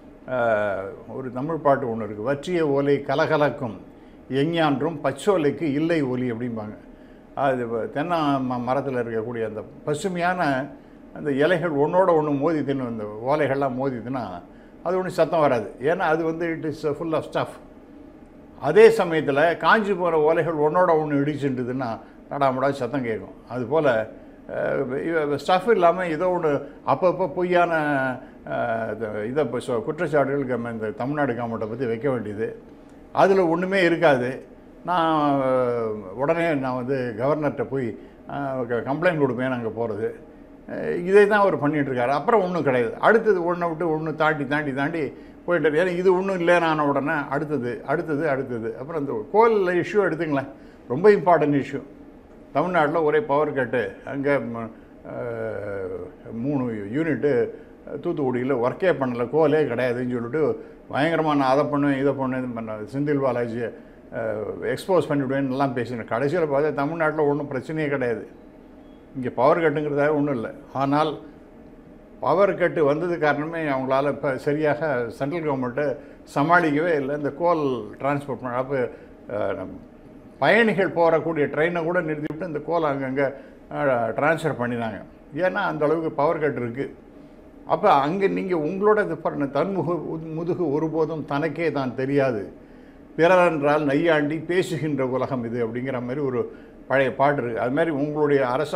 ஒரு தமிழ் பாட்டு ஒன்று இருக்குது வற்றிய ஓலை கலகலக்கும் எஞ்ஞான்றும் பச்சோலைக்கு இல்லை ஒலி அப்படிம்பாங்க அது வ- தென்னை ம மரத்தில் இருக்கக்கூடிய அந்த பசுமையான அந்த இலைகள் ஒன்றோட ஒன்று மோதித்துன்னு அந்த ஓலைகள்லாம் மோதித்துன்னா அது ஒன்றும் சத்தம் வராது ஏன்னா அது வந்து it is full of stuff அதே சமயத்தில் காஞ்சி போகிற ஓலைகள் ஒன்றோட ஒன்று இடிச்சுட்டுதுன்னா தடாமடா சத்தம் கேட்கும் அதுபோல் ஸ்டஃப் இல்லாமல் ஏதோ ஒன்று அப்பப்போ பொய்யான அஹ், இத- இதை இப்போ சொ- குற்றச்சாட்டுகள் கம்ம- இந்த தமிழ்நாடு கவர்மெண்ட்டை பற்றி வைக்க வேண்டியது அதில் ஒன்றுமே இருக்காது நான் அஹ், உடனே நான் வந்து கவர்னர்கிட்ட போய் கம்ப்ளைண்ட் கொடுப்பேன் அங்கே போகிறது இதை தான் அவர் பண்ணிட்டு இருக்காரு அப்புறம் ஒன்றும் கிடையாது அடுத்தது ஒன்றை விட்டு ஒன்று தாண்டி தாண்டி தாண்டி போயிட்டு இருக்கு. ஏன்னா இது ஒன்றும் இல்லைனான உடனே அடுத்தது அடுத்தது அடுத்தது அப்புறம் இந்த கோயில் இஷ்யூ எடுத்துங்களேன் ரொம்ப இம்பார்ட்டன்ட் இஷ்யூ தமிழ்நாட்டில் ஒரே பவர் கட்டு அங்கே மூணு யூனிட்டு தூத்துக்குடியில் ஒர்க்கே பண்ணல கோலே கிடையாதுன்னு சொல்லிட்டு பயங்கரமாக நான் அதை பண்ணுவேன் இதை பண்ணுவேன் இது பண்ண செந்தில் பாலாஜியை எக்ஸ்போஸ் பண்ணிவிடுவேன்னு எல்லாம் பேசினேன் கடைசியில் பார்த்தா தமிழ்நாட்டில் ஒன்றும் பிரச்சனையே கிடையாது இங்கே பவர் கட்டுங்கிறதா ஒன்றும் இல்லை ஆனால் பவர் கட்டு வந்தது காரணமே அவங்களால இப்போ சரியாக சென்ட்ரல் கவர்மெண்ட்டை சமாளிக்கவே இல்லை இந்த கோல் டிரான்ஸ்போர்ட் பண்ண அப்போ பயணிகள் போகக்கூடிய ட்ரெயினை கூட நிறுத்திவிட்டு இந்த கோல் அங்கங்கே ட்ரான்ஸ்ஃபர் பண்ணினாங்க ஏன்னா அந்த அளவுக்கு பவர் கட் இருக்குது அப்போ அங்கே நீங்கள் உங்களோட இது பாருங்க தன்முக முதுகு ஒருபோதும் தனக்கே தான் தெரியாது பிறர் என்றால் நையாண்டி பேசுகின்ற உலகம் இது அப்படிங்கிற மாதிரி ஒரு பழைய பாட்டு இருக்குது அது மாதிரி உங்களுடைய அரசா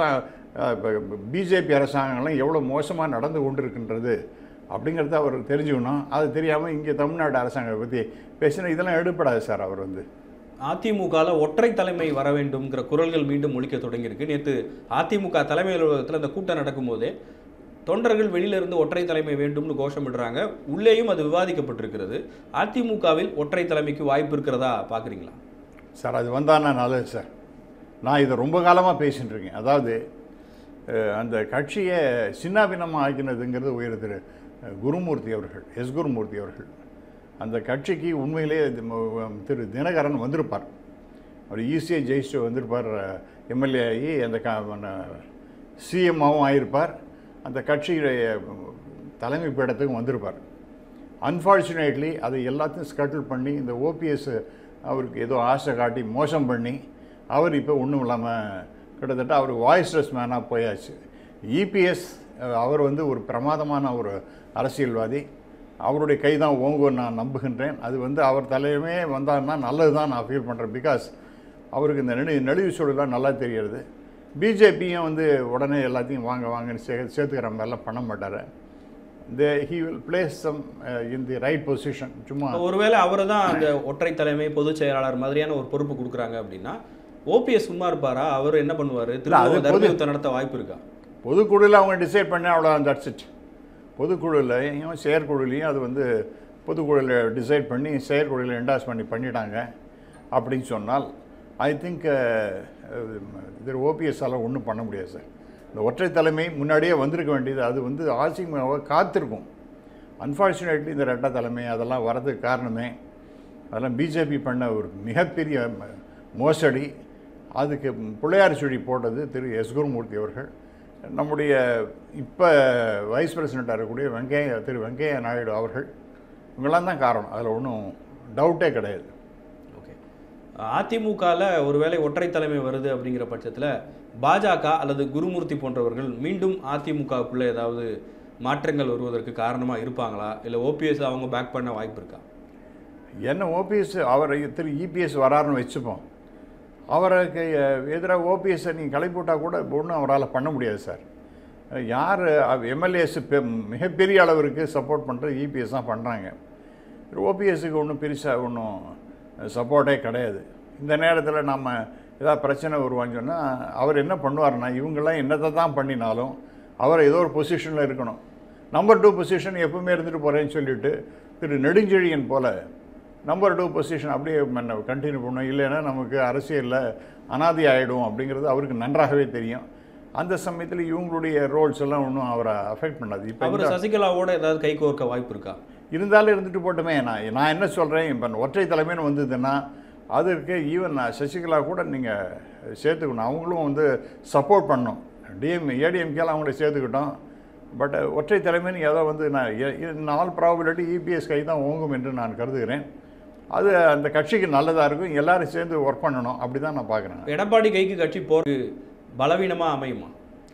பிஜேபி அரசாங்கம்லாம் எவ்வளோ மோசமாக நடந்து கொண்டிருக்கின்றது அப்படிங்கிறத அவர் தெரிஞ்சுக்கணும் அது தெரியாமல் இங்கே தமிழ்நாடு அரசாங்கத்தை பற்றி பேசினா இதெல்லாம் எடுப்படாது சார் அவர் வந்து அதிமுகல ஒற்றை தலைமை வர வேண்டும்ங்கிற குரல்கள் மீண்டும் ஒழிக்க தொடங்கியிருக்கு நேற்று அதிமுக தலைமை அலுவலகத்தில் அந்த கூட்டம் நடக்கும்போதே தொண்டர்கள் வெளியில இருந்து ஒற்றை தலைமை வேண்டும்னு கோஷமிடுறாங்க உள்ளேயும் அது விவாதிக்கப்பட்டிருக்கிறது அதிமுகவில் ஒற்றை தலைமைக்கு வாய்ப்பு இருக்கிறதா பார்க்குறீங்களா சார் அது வந்தான்னா நல்லது சார் நான் இதை ரொம்ப காலமாக பேசிட்டு இருக்கேன் அதாவது அஹ், அந்த கட்சியை சின்னாபின்னமாக ஆக்கினதுங்கிறது உயர் திரு அஹ், குருமூர்த்தி அவர்கள் எஸ் குருமூர்த்தி அவர்கள் அந்த கட்சிக்கு உண்மையிலே இது ம- திரு தினகரன் வந்திருப்பார் அவர் ஈஸியாக ஜெயிச்சுட்டு வந்திருப்பார் எம்எல்ஏ ஆகி அந்த க சிஎம்மாவும் ஆகியிருப்பார் அந்த கட்சியுடைய தலைமை பீடத்துக்கும் வந்திருப்பார் அன்ஃபார்ச்சுனேட்லி அதை எல்லாத்தையும் ஸ்கட்டில் பண்ணி இந்த ஓபிஎஸ் அவருக்கு ஏதோ ஆசை காட்டி மோசம் பண்ணி அவர் இப்போ ஒன்றும் இல்லாமல் கிட்டத்தட்ட அவர் வாய்ஸ்லெஸ் மேனாக போயாச்சு இபிஎஸ் அவர் வந்து ஒரு பிரமாதமான ஒரு அரசியல்வாதி அவருடைய கை தான் ஓங்கும்னு நான் நம்புகின்றேன் அது வந்து அவர் தலையுமே வந்தாருன்னா நல்லது தான் நான் ஃபீல் பண்ணுறேன் பிகாஸ் அவருக்கு இந்த நெடு நெளிவு சூழலாம் நல்லா தெரிகிறது பிஜேபியும் வந்து உடனே எல்லாத்தையும் வாங்க வாங்கன்னு சே சேர்த்துக்கிற மாதிரிலாம் பண்ண மாட்டார் இந்த he will place some in the right position சும்மா ஒருவேளை அவர் தான் அந்த ஒற்றை தலைமை பொதுச் செயலாளர் மாதிரியான ஒரு பொறுப்பு கொடுக்குறாங்க அப்படின்னா ஓபிஎஸ் சும்மா இருப்பாரா அவர் என்ன பண்ணுவார் அது திரும்ப பொது- தர்மயுத்தம் நடத்த வாய்ப்பு இருக்கா பொதுக்குழுவில் அவங்க டிசைட் பண்ணி அவ்வளோ தட்ஸ் இட் பொதுக்குழுலையும் செயற்குழுலையும் அது வந்து பொதுக்குழுவில் டிசைட் பண்ணி செயற்குழுவில் என்டாஸ் பண்ணி பண்ணிட்டாங்க அப்படின்னு சொன்னால் ஐ திங்க் இது ஓபிஎஸ்ஸால் ஒன்றும் பண்ண முடியாது சார் இந்த ஒற்றை தலைமை முன்னாடியே வந்திருக்க வேண்டியது அது வந்து ஆசிமாவை காத்திருக்கும் அன்ஃபார்ச்சுனேட்லி இந்த ரெட்டை தலைமை அதெல்லாம் வரதுக்கு காரணமே அதெல்லாம் பிஜேபி பண்ண ஒரு மிகப்பெரிய ம- மோசடி அதுக்கு பிள்ளையார் சுழி போட்டது திரு எஸ் குருமூர்த்தி அவர்கள் நம்முடைய இப்போ வைஸ் பிரசிடெண்ட்டாக இருக்கக்கூடிய வெங்கைய திரு வெங்கையா நாயுடு அவர்கள் இவங்கெல்லாம் தான் காரணம் அதில் ஒன்றும் டவுட்டே கிடையாது ஓகே அதிமுகவில் ஒருவேளை ஒற்றை தலைமை வருது அப்படிங்கிற பட்சத்தில் பாஜக அல்லது குருமூர்த்தி போன்றவர்கள் மீண்டும் அதிமுகவுக்குள்ளே ஏதாவது மாற்றங்கள் வருவதற்கு காரணமாக இருப்பாங்களா இல்லை ஓபிஎஸ் அவங்க பேக் பண்ண வாய்ப்பு இருக்கா என்ன ஓபிஎஸ் அவர் திரு இபிஎஸ் வராருன்னு வச்சுப்போம் அவருக்கு எதிராக ஓபிஎஸ்ஸை நீங்கள் கிளப்பிவிட்டால் கூட ஒன்றும் அவரால் பண்ண முடியாது சார் யார் எம்எல்ஏஸ் மிகப்பெரிய அளவிற்கு சப்போர்ட் பண்ணுறது இபிஎஸ் தான் பண்ணுறாங்க ஓபிஎஸ்க்கு ஒன்றும் பெருசாக ஒன்றும் சப்போர்ட்டே கிடையாது இந்த நேரத்தில் நம்ம ஏதாவது பிரச்சனை வருவான்னு சொன்னால் அவர் என்ன பண்ணுவார்னா இவங்கெல்லாம் என்னத்தை தான் பண்ணினாலும் அவர் ஏதோ ஒரு பொசிஷனில் இருக்கணும் நம்பர் டூ பொசிஷன் எப்பவுமே இருந்துட்டு போகிறேன்னு சொல்லிட்டு திரு நெடுஞ்செழியன் போல நம்பர் டூ பொசிஷன் அப்படியே கண்டினியூ பண்ணணும் இல்லைன்னா நமக்கு அரசியலில் அனாதி ஆகிடும் அப்படிங்கிறது அவருக்கு நன்றாகவே தெரியும் அந்த சமயத்தில் இவங்களுடைய ரோல்ஸ் எல்லாம் ஒன்றும் அவரை அஃபெக்ட் பண்ணாது இப்போ அவர் சசிகலாவோட ஏதாவது கை கோர்க்க வாய்ப்பு இருக்கா இருந்தாலும் இருந்துட்டு போட்டுமே நான் நான் என்ன சொல்கிறேன் இப்போ ஒற்றை தலைமைன்னு வந்ததுன்னா அதற்கு ஈவன் சசிகலா கூட நீங்கள் சேர்த்துக்கணும் அவங்களும் வந்து சப்போர்ட் பண்ணணும் டிஎம் ஏடிஎம்கேலாம் அவங்கள சேர்த்துக்கிட்டோம் பட் ஒற்றை தலைமைன்னு ஏதோ வந்து நான் நாள் ப்ராபபிலிட்டி இபிஎஸ் கை தான் ஓங்கும் என்று நான் கருதுகிறேன் அது அந்த கட்சிக்கு நல்லதாக இருக்கும் எல்லாரும் சேர்ந்து ஒர்க் பண்ணணும் அப்படி தான் நான் பார்க்குறேன் எடப்பாடி கைக்கு கட்சி போறது பலவீனமாக அமையுமா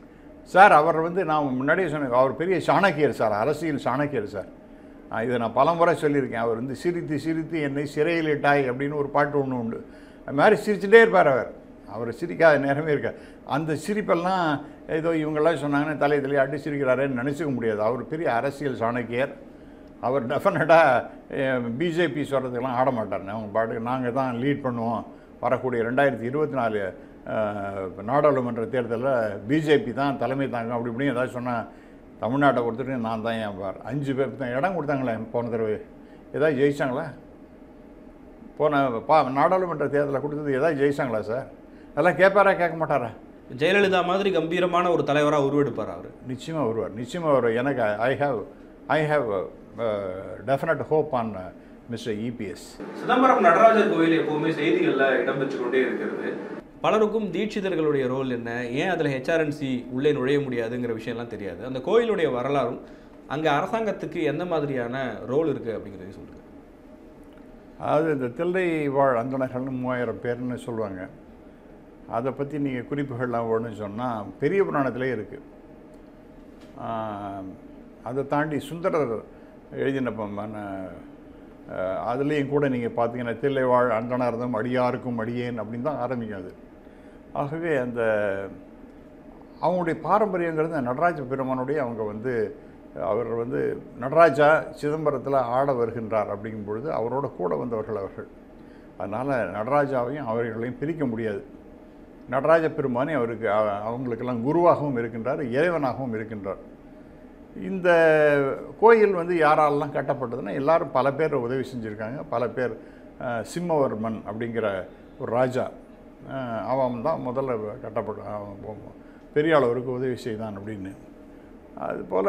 சார் அவர் வந்து நான் முன்னாடியே சொன்னேன் அவர் பெரிய சாணக்கியர் சார் அரசியல் சாணக்கியர் சார் நான் இதை நான் பலமுறை சொல்லியிருக்கேன் அவர் வந்து சிரித்து சிரித்து என்னை சிறையில் இட்டாய் அப்படின்னு ஒரு பாட்டு ஒன்று உண்டு அது மாதிரி சிரிச்சுட்டே இருப்பார் அவர் அவர் சிரிக்காத நேரமே இருக்கார் அந்த சிரிப்பெல்லாம் ஏதோ இவங்கெல்லாம் சொன்னாங்கன்னா தலை தலையை அடி சிரிக்கிறாரேன்னு நினச்சிக்க முடியாது அவர் பெரிய அரசியல் சாணக்கியர் அவர் டெஃபினட்டாக பிஜேபி சொல்கிறதுக்கெல்லாம் ஆட மாட்டார் அவங்க பாட்டுக்கு நாங்கள் தான் லீட் பண்ணுவோம் வரக்கூடிய ரெண்டாயிரத்தி இருபத்தி நாலு நாடாளுமன்ற தேர்தலில் பிஜேபி தான் தலைமை தாங்கும் அப்படி இப்படின்னு ஏதாவது சொன்னால் தமிழ்நாட்டை பொறுத்தவரைக்கும் நான் தான் என் பார் அஞ்சு பேர் தான் இடம் கொடுத்தாங்களே போன தடவை ஏதாவது ஜெயிச்சாங்களா போன பா நாடாளுமன்ற தேர்தலில் கொடுத்தது ஏதாவது ஜெயிச்சாங்களா சார் அதெல்லாம் கேட்பாரா கேட்க மாட்டாரா ஜெயலலிதா மாதிரி கம்பீரமான ஒரு தலைவராக உருவெடுப்பார் அவர் நிச்சயமாக வருவார் நிச்சயமாக வருவார் எனக்கு I have I have definite hope on mister EPS Chidambaram Natarajar கோயில் எப்பவுமே செய்திகளில் இடம்பெற்று கொண்டே இருக்கிறது பலருக்கும் தீட்சிதர்களுடைய ரோல் என்ன ஏன் அதில் ஹெச்ஆர்என்சி உள்ளே நுழைய முடியாதுங்கிற விஷயம்லாம் தெரியாது அந்த கோயிலுடைய வரலாறும் அங்கே அரசாங்கத்துக்கு எந்த மாதிரியான ரோல் இருக்குது அப்படிங்கிறதையும் சொல்லுங்கள் அதாவது இந்த தில்லை வாழ் அந்தணர்கள்னு மூவாயிரம் பேர்னு சொல்லுவாங்க அதை பற்றி நீங்கள் குறிப்புகள்லாம் வேணும்னு சொன்னால் பெரிய புராணத்திலே இருக்குது அதை தாண்டி சுந்தரர் எழுதின ப- மன ஆஹ், அதுலேயும் கூட நீங்கள் பார்த்தீங்கன்னா தில்லை வாழ் அந்தணர்தம் அடியாருக்கும் அடியேன் அப்படின்னு தான் ஆரம்பிக்கும் அது ஆகவே அந்த அவங்களுடைய பாரம்பரியங்கிறது நடராஜ பெருமானுடைய அவங்க வந்து அவர் வந்து நடராஜா சிதம்பரத்தில் ஆட வருகின்றார் அப்படிங்கும் பொழுது அவரோட கூட வந்தவர்கள் அவர்கள் அதனால் நடராஜாவையும் அவர்களையும் பிரிக்க முடியாது நடராஜ பெருமானே அவருக்கு அ- அவங்களுக்கெல்லாம் குருவாகவும் இருக்கின்றார் இறைவனாகவும் இருக்கின்றார் இந்த கோயில் வந்து யாராலெல்லாம் கட்டப்பட்டதுன்னா எல்லாரும் பல பேர் உதவி செஞ்சுருக்காங்க பல பேர் அஹ், சிம்மவர்மன் அப்படிங்கிற ஒரு ராஜா அஹ், அவன் தான் முதல்ல கட்டப்பட்ட அவன் போ- பெரிய அளவுக்கு உதவி செய்தான் அப்படின்னு அதுபோல்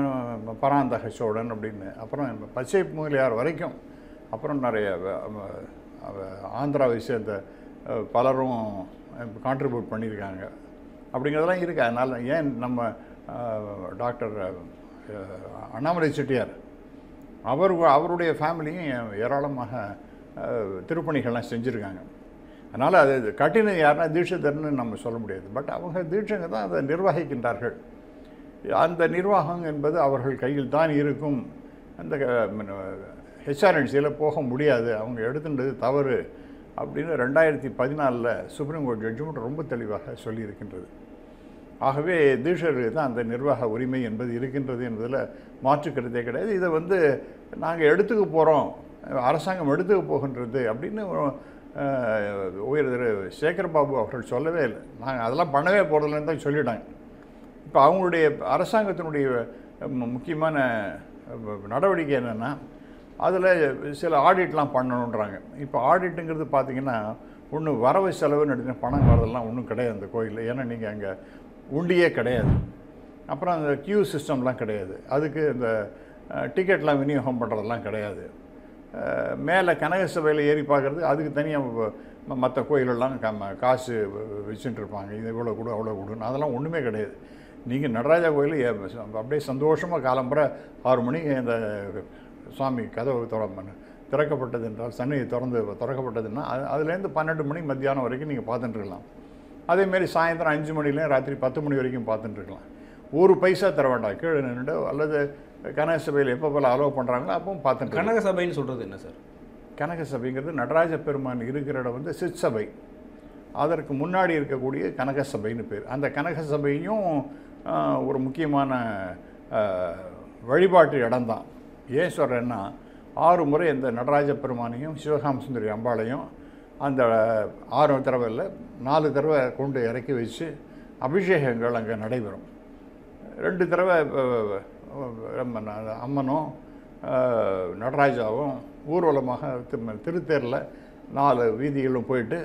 பராந்தக சோழன் அப்படின்னு அப்புறம் பச்சை மூலியார் வரைக்கும் அப்புறம் நிறைய வ- வ- அவ- ஆந்திராவை சேர்ந்த அஹ், பலரும் கான்ட்ரிபியூட் பண்ணியிருக்காங்க அப்படிங்கிறதெல்லாம் இருக்குது அதனால் ஏன் நம்ம அஹ், டாக்டர் அஹ், அண்ணாமலை செட்டியார் அவர் அவருடைய ஃபேமிலியும் ஏராளமாக அஹ், திருப்பணிகள்லாம் செஞ்சுருக்காங்க அதனால் அது கட்டினது யாருன்னா தீட்சிதர்னு நம்ம சொல்ல முடியாது பட் அவங்க தீட்சங்க தான் அதை நிர்வகிக்கின்றார்கள் அந்த நிர்வாகம் என்பது அவர்கள் கையில் தான் இருக்கும் அந்த ஹெச்ஆர்என்சியில் போக முடியாது அவங்க எடுத்துட்டது தவறு அப்படின்னு ரெண்டாயிரத்தி பதினாலில் சுப்ரீம் கோர்ட் ஜட்ஜ்மெண்ட் ரொம்ப தெளிவாக சொல்லியிருக்கின்றது ஆகவே தீட்சருக்கு தான் அந்த நிர்வாக உரிமை என்பது இருக்கின்றது என்பதில் மாற்றுக்கிறதே கிடையாது இதை வந்து நாங்கள் எடுத்துக்க போகிறோம் அரசாங்கம் எடுத்துக்க போகின்றது அப்படின்னு அஹ், உயர் திரு சேகர் பாபு அவர்கள் சொல்லவே இல்லை நாங்கள் அதெல்லாம் பண்ணவே போகிறதில்லன்னு தான் சொல்லிட்டாங்க இப்போ அவங்களுடைய அரசாங்கத்தினுடைய மு- முக்கியமான அஹ், நடவடிக்கை என்னென்னா அதில் சில ஆடிட்லாம் பண்ணணுன்றாங்க இப்போ ஆடிட்டுங்கிறது பார்த்தீங்கன்னா ஒன்று வரவு செலவுன்னு எடுத்து பணம் வரதெல்லாம் ஒன்றும் கிடையாது அந்த கோயிலில் ஏன்னா நீங்கள் அங்கே உண்டியே கிடையாது அப்புறம் அந்த கியூ சிஸ்டம்லாம் கிடையாது அதுக்கு இந்த அஹ், டிக்கெட்லாம் விநியோகம் பண்ணுறதெல்லாம் கிடையாது அஹ், மேலே கனக சபையில் ஏறி பார்க்குறது அதுக்கு தனியாக மற்ற கோயிலெல்லாம் கம்ம காசு வ- வச்சுட்டு இருப்பாங்க இது இவ்வளோ கொடு அவ்வளோ கொடுன்னு அதெல்லாம் ஒன்றுமே கிடையாது நீங்கள் நடராஜா கோயில் ஏ- அப்படியே சந்தோஷமாக காலம்புற ஆறு மணிக்கு இந்த சுவாமி கதவு திற திறக்கப்பட்டது என்றால் சன்னதி திறந்து திறக்கப்பட்டதுன்னா அது அதுலேருந்து பன்னெண்டு மணி மத்தியானம் வரைக்கும் நீங்கள் பார்த்துட்டு இருக்கலாம் அதேமாரி சாயந்தரம் அஞ்சு மணிலேயும் ராத்திரி பத்து மணி வரைக்கும் பார்த்துட்டு இருக்கலாம் ஒரு பைசா தர வேண்டாம் கீழே நின்றுட்டு அல்லது கனக சபையில் எப்போ போல் அலோவ் பண்ணுறாங்களோ அப்பவும் பார்த்துட்டு இருக்கலாம். கனக சபைன்னு சொல்கிறது என்ன சார் கனக சபைங்கிறது நடராஜ பெருமான் இருக்கிற இடம் வந்து சிற்சபை அதற்கு முன்னாடி இருக்கக்கூடிய கனக சபைன்னு பேர் அந்த கனக சபையும் ஆஹ், ஒரு முக்கியமான ஆஹ், வழிபாட்டு இடம்தான் ஏன் சொல்கிறேன்னா ஆறு முறை இந்த நடராஜ பெருமானையும் சிவகாம சுந்தரி அம்பாளையும் அந்த ஆறு தடவையில் நாலு தடவை கொண்டு இறக்கி வச்சு அபிஷேகங்கள் அங்கே நடைபெறும் ரெண்டு தடவை அஹ், நம்ம ந- அம்மனும் அஹ், நடராஜாவும் ஊர்வலமாக திரு- திருத்தேரில் நாலு வீதிகளும் போயிட்டு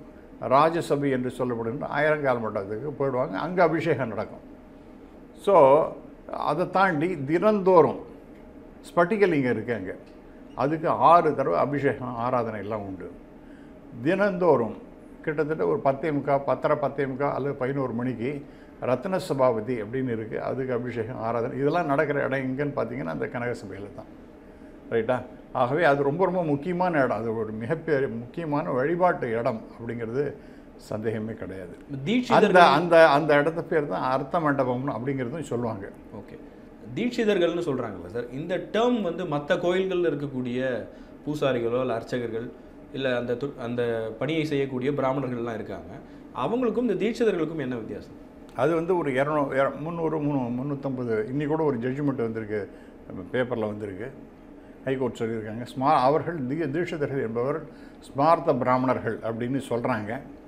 ராஜசபை என்று சொல்லப்படுகின்ற ஆயிரங்கால் மண்டபத்துக்கு போயிடுவாங்க அங்கே அபிஷேகம் நடக்கும் ஸோ அதை தாண்டி தினந்தோறும் ஸ்பட்டிகலிங்கம் இருக்கு அங்கே அதுக்கு ஆறு தடவை அபிஷேகம் ஆராதனை எல்லாம் உண்டு தினந்தோறும் கிட்டத்தட்ட ஒரு பத்தே முக்கா பத்தரை பத்தே முக்கா அல்லது பதினோரு மணிக்கு ரத்ன சபாபதி அப்படின்னு இருக்குது அதுக்கு அபிஷேகம் ஆராதனை இதெல்லாம் நடக்கிற இடம் எங்கன்னு பார்த்தீங்கன்னா அந்த கனக சபையில் தான் ரைட்டா ஆகவே அது ரொம்ப ரொம்ப முக்கியமான இடம் அது ஒரு மிகப்பெரிய முக்கியமான வழிபாட்டு இடம் அப்படிங்கிறது சந்தேகமே கிடையாது அந்த தீட்சிதர்கள் அந்த அந்த இடத்த பேர் தான் அர்த்த மண்டபம்னு அப்படிங்கிறதும் சொல்லுவாங்க ஓகே தீட்சிதர்கள்னு சொல்கிறாங்கல்ல சார் இந்த டேர்ம் வந்து மற்ற கோயில்களில் இருக்கக்கூடிய பூசாரிகளோ இல்லை அர்ச்சகர்கள் இல்லை அந்த து- அந்த பணியை செய்யக்கூடிய பிராமணர்கள்லாம் இருக்காங்க அவங்களுக்கும் இந்த தீட்சிதர்களுக்கும் என்ன வித்தியாசம் அது வந்து ஒரு இரநூ இர- முந்நூறு மூணு முந்நூற்றம்பது இன்னி கூட ஒரு ஜட்ஜ்மெண்ட் வந்திருக்கு பேப்பரில் வந்திருக்கு ஹைகோர்ட் சொல்லியிருக்காங்க ஸ்மா அவர்கள் தீ தீட்சிதர்கள் என்பவர் ஸ்மார்த்த பிராமணர்கள் அப்படின்னு சொல்கிறாங்க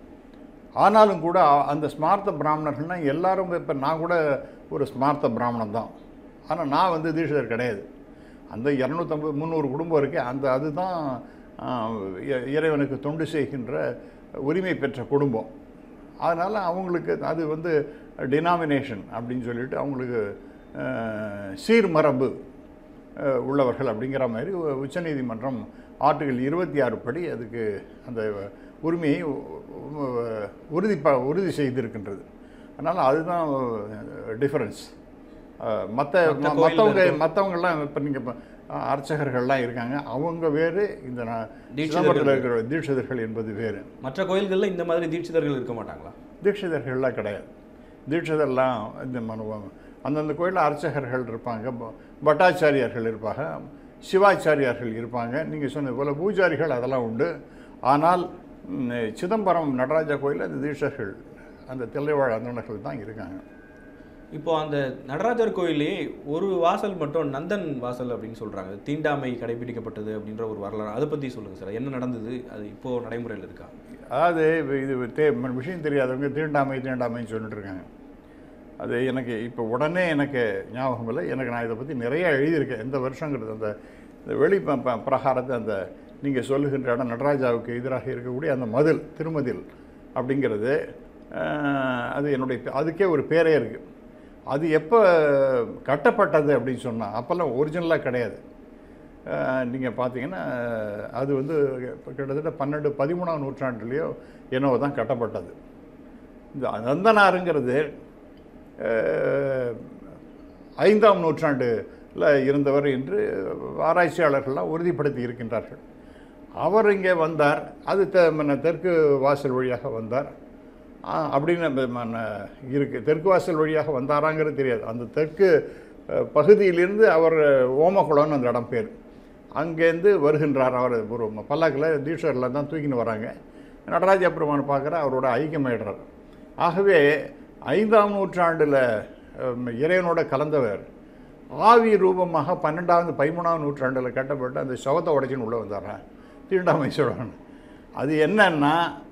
ஆனாலும் கூட அ- அந்த ஸ்மார்த்த பிராமணர்கள்னால் எல்லாரும் இப்போ நான் கூட ஒரு ஸ்மார்த்த பிராமணன் தான் ஆனால் நான் வந்து தீட்சிதர் கிடையாது அந்த இரநூத்தம்பது முந்நூறு குடும்பம் இருக்கு அந்த அதுதான் ஆ, இ- இறைவனுக்கு தொண்டு செய்கின்ற உரிமை பெற்ற குடும்பம் அதனால் அவங்களுக்கு அது வந்து டினாமினேஷன் அப்படின்னு சொல்லிட்டு அவங்களுக்கு அஹ், சீர்மரபு அஹ், உள்ளவர்கள் அப்படிங்கிற மாதிரி உ- உச்சநீதிமன்றம் ஆர்டிகல் இருபத்தி ஆறு படி அதுக்கு அந்த உரிமையை உ- உ- உறுதி ப உறுதி செய்திருக்கின்றது அதனால் அதுதான் டிஃபரன்ஸ் மற்ற மத்த கோயில்ல மற்றவங்க இருக்கும். மற்றவங்கெல்லாம் இப்போ நீங்கள் அர்ச்சகர்கள்லாம் இருக்காங்க அவங்க வேறு இந்த நா- தீட்சிதர்கள் சிதம்பரத்தில் இருக்கிற தீட்சிதர்கள் என்பது வேறு மற்ற கோயில்களில் இந்த மாதிரி தீட்சிதர்கள் இருக்க மாட்டாங்களா தீட்சிதர்கள்லாம் கிடையாது தீட்சிதர்லாம் இந்த மனுவம் அந்தந்த கோயிலில் அர்ச்சகர்கள் இருப்பாங்க ப- பட்டாச்சாரியார்கள் இருப்பாங்க சிவாச்சாரியார்கள் இருப்பாங்க நீங்கள் சொன்னது போல் பூஜாரிகள் அதெல்லாம் உண்டு ஆனால் ம், சிதம்பரம் நடராஜா கோயிலில் அந்த தீட்சர்கள் அந்த தில்லைவாழ் அந்தணர்கள் தான் இருக்காங்க இப்போ அந்த நடராஜர் கோயிலே ஒரு வாசல் மட்டும் நந்தன் வாசல் அப்படின்னு சொல்றாங்க தீண்டாமை கடைபிடிக்கப்பட்டது அப்படின்ற ஒரு வரலாறு அதை பத்தி சொல்லுங்க சார் என்ன நடந்தது அது இப்போ நடைமுறையில் இருக்கா அதாவது இது- இது தே விஷயம் தெரியாதவங்க தீண்டாமை தீண்டாமைன்னு சொல்லிட்டு இருக்காங்க அது எனக்கு இப்போ உடனே எனக்கு ஞாபகம் இல்லை எனக்கு நான் இதை பற்றி நிறைய எழுதியிருக்கேன் எந்த வருஷங்கிறது அந்த இந்த வெளி ப- ப- பிரகாரத்தை அந்த நீங்கள் சொல்லுகின்ற இடம் நடராஜாவுக்கு எதிராக இருக்கக்கூடிய அந்த மதில் திருமதில் அப்படிங்கிறது அஹ், அது என்னுடைய பே- அதுக்கே ஒரு பேரே இருக்குது அது எப்போ கட்டப்பட்டது அப்படின்னு சொன்னால் அப்போல்லாம் ஒரிஜினலாக கிடையாது நீங்கள் பார்த்தீங்கன்னா அது வந்து இப்ப கிட்டத்தட்ட பன்னெண்டு பதிமூணாம் நூற்றாண்டுலேயோ என்னவோ தான் கட்டப்பட்டது இந்த நந்தனாருங்கிறது அஹ், ஐந்தாம் நூற்றாண்டில் இருந்தவர் என்று ஆராய்ச்சியாளர்கள்லாம் உறுதிப்படுத்தி இருக்கின்றார்கள் அவர் இங்கே வந்தார் அது தெ மன்ன தெற்கு வாசல் வழியாக வந்தார் ஆ, அப்படின்னு நம்ம மன்ன இருக்கு தெற்கு வாசல் வழியாக வந்தாராங்கிறது தெரியாது அந்த தெற்கு அஹ், பகுதியிலிருந்து அவர் ஓமகுளம்னு அந்த இடம் பேர் அங்கேருந்து வருகின்றார் அவர் ஒரு பல்லாக்கில் தீட்சரில் தான் தூக்கின்னு வராங்க நடராஜ பெருமானை பார்க்குற அவரோட ஐக்கியமாயிடுறார் ஆகவே ஐந்தாம் நூற்றாண்டில் அஹ், இறைவனோட கலந்தவர் ஆவி ரூபமாக பன்னெண்டாவது பதிமூணாவது நூற்றாண்டில் கட்டப்பட்டு அந்த சவத்தை உடைச்சின்னு உள்ளே வந்தாரா தீண்டாமை சொல்கிறான் அது என்னன்னா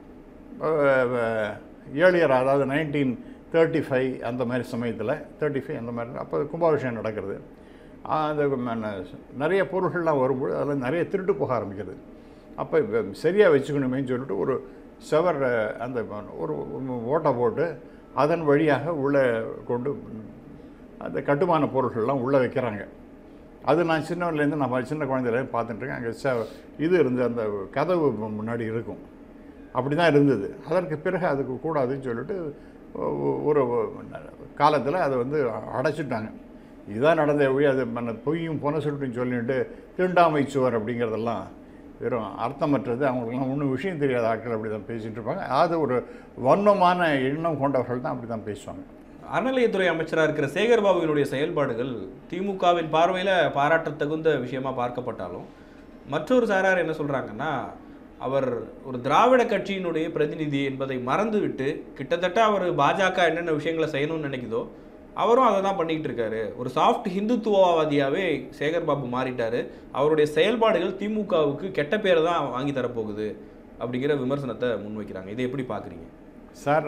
ஏழியர் அதாவது நைன்டீன் தேர்ட்டி ஃபைவ் அந்த மாதிரி சமயத்தில் தேர்ட்டி ஃபைவ் அந்த மாதிரி அப்போ கும்பாபிஷேகம் நடக்கிறது ஆ, அந்த ம- நிறைய பொருள்கள்லாம் வரும்போது அதில் நிறைய திருட்டு போக ஆரம்பிக்கிறது அப்போ சரியாக வச்சுக்கணுமேன்னு சொல்லிட்டு ஒரு செவர் அஹ், அந்த ம- ஒரு ஓட்டை போட்டு அதன் வழியாக உள்ளே கொண்டு ம், அந்த கட்டுமான பொருள்கள்லாம் உள்ளே வைக்கிறாங்க அது நான் சின்னவன்லேருந்து நான் சின்ன குழந்தையிலேருந்து பார்த்துட்டு இருக்கேன் அங்கே செ இது இருந்து அந்த கதவு முன்னாடி இருக்கும் அப்படி தான் இருந்தது அதற்கு பிறகு அதுக்கு கூடாதுன்னு சொல்லிட்டு ஒ- ஒரு காலத்தில் அதை வந்து அடைச்சிட்டாங்க இதுதான் நடந்த வழி அது மன்ன பொய்யும் பொன சொல்லிட்டுன்னு சொல்லிட்டு தீண்டாமை சுவர் அப்படிங்கிறதெல்லாம் வெறும் அர்த்தமற்றது அவங்களுக்குலாம் ஒன்றும் விஷயம் தெரியாத ஆட்கள் அப்படி தான் பேசிகிட்டு இருப்பாங்க அது ஒரு வன்மமான எண்ணம் கொண்டவர்கள் தான் அப்படி தான் பேசுவாங்க அறநிலையத்துறை அமைச்சராக இருக்கிற சேகர் பாபுவினுடைய செயல்பாடுகள் திமுகவின் பார்வையில் பாராட்டத்தகுந்த விஷயமா பார்க்கப்பட்டாலும் மற்றொரு சாரார் என்ன சொல்றாங்கன்னா அவர் ஒரு திராவிட கட்சியினுடைய பிரதிநிதி என்பதை மறந்துவிட்டு கிட்டத்தட்ட அவர் பாஜக என்னென்ன விஷயங்களை செய்யணும்னு நினைக்குதோ அவரும் அதை தான் பண்ணிக்கிட்டு இருக்காரு ஒரு சாஃப்ட் ஹிந்துத்துவவாதியாவே சேகர் பாபு மாறிட்டாரு அவருடைய செயல்பாடுகள் திமுகவுக்கு கெட்ட பேரை தான் வாங்கி தரப்போகுது அப்படிங்கிற விமர்சனத்தை முன்வைக்கிறாங்க இதை எப்படி பார்க்குறீங்க சார்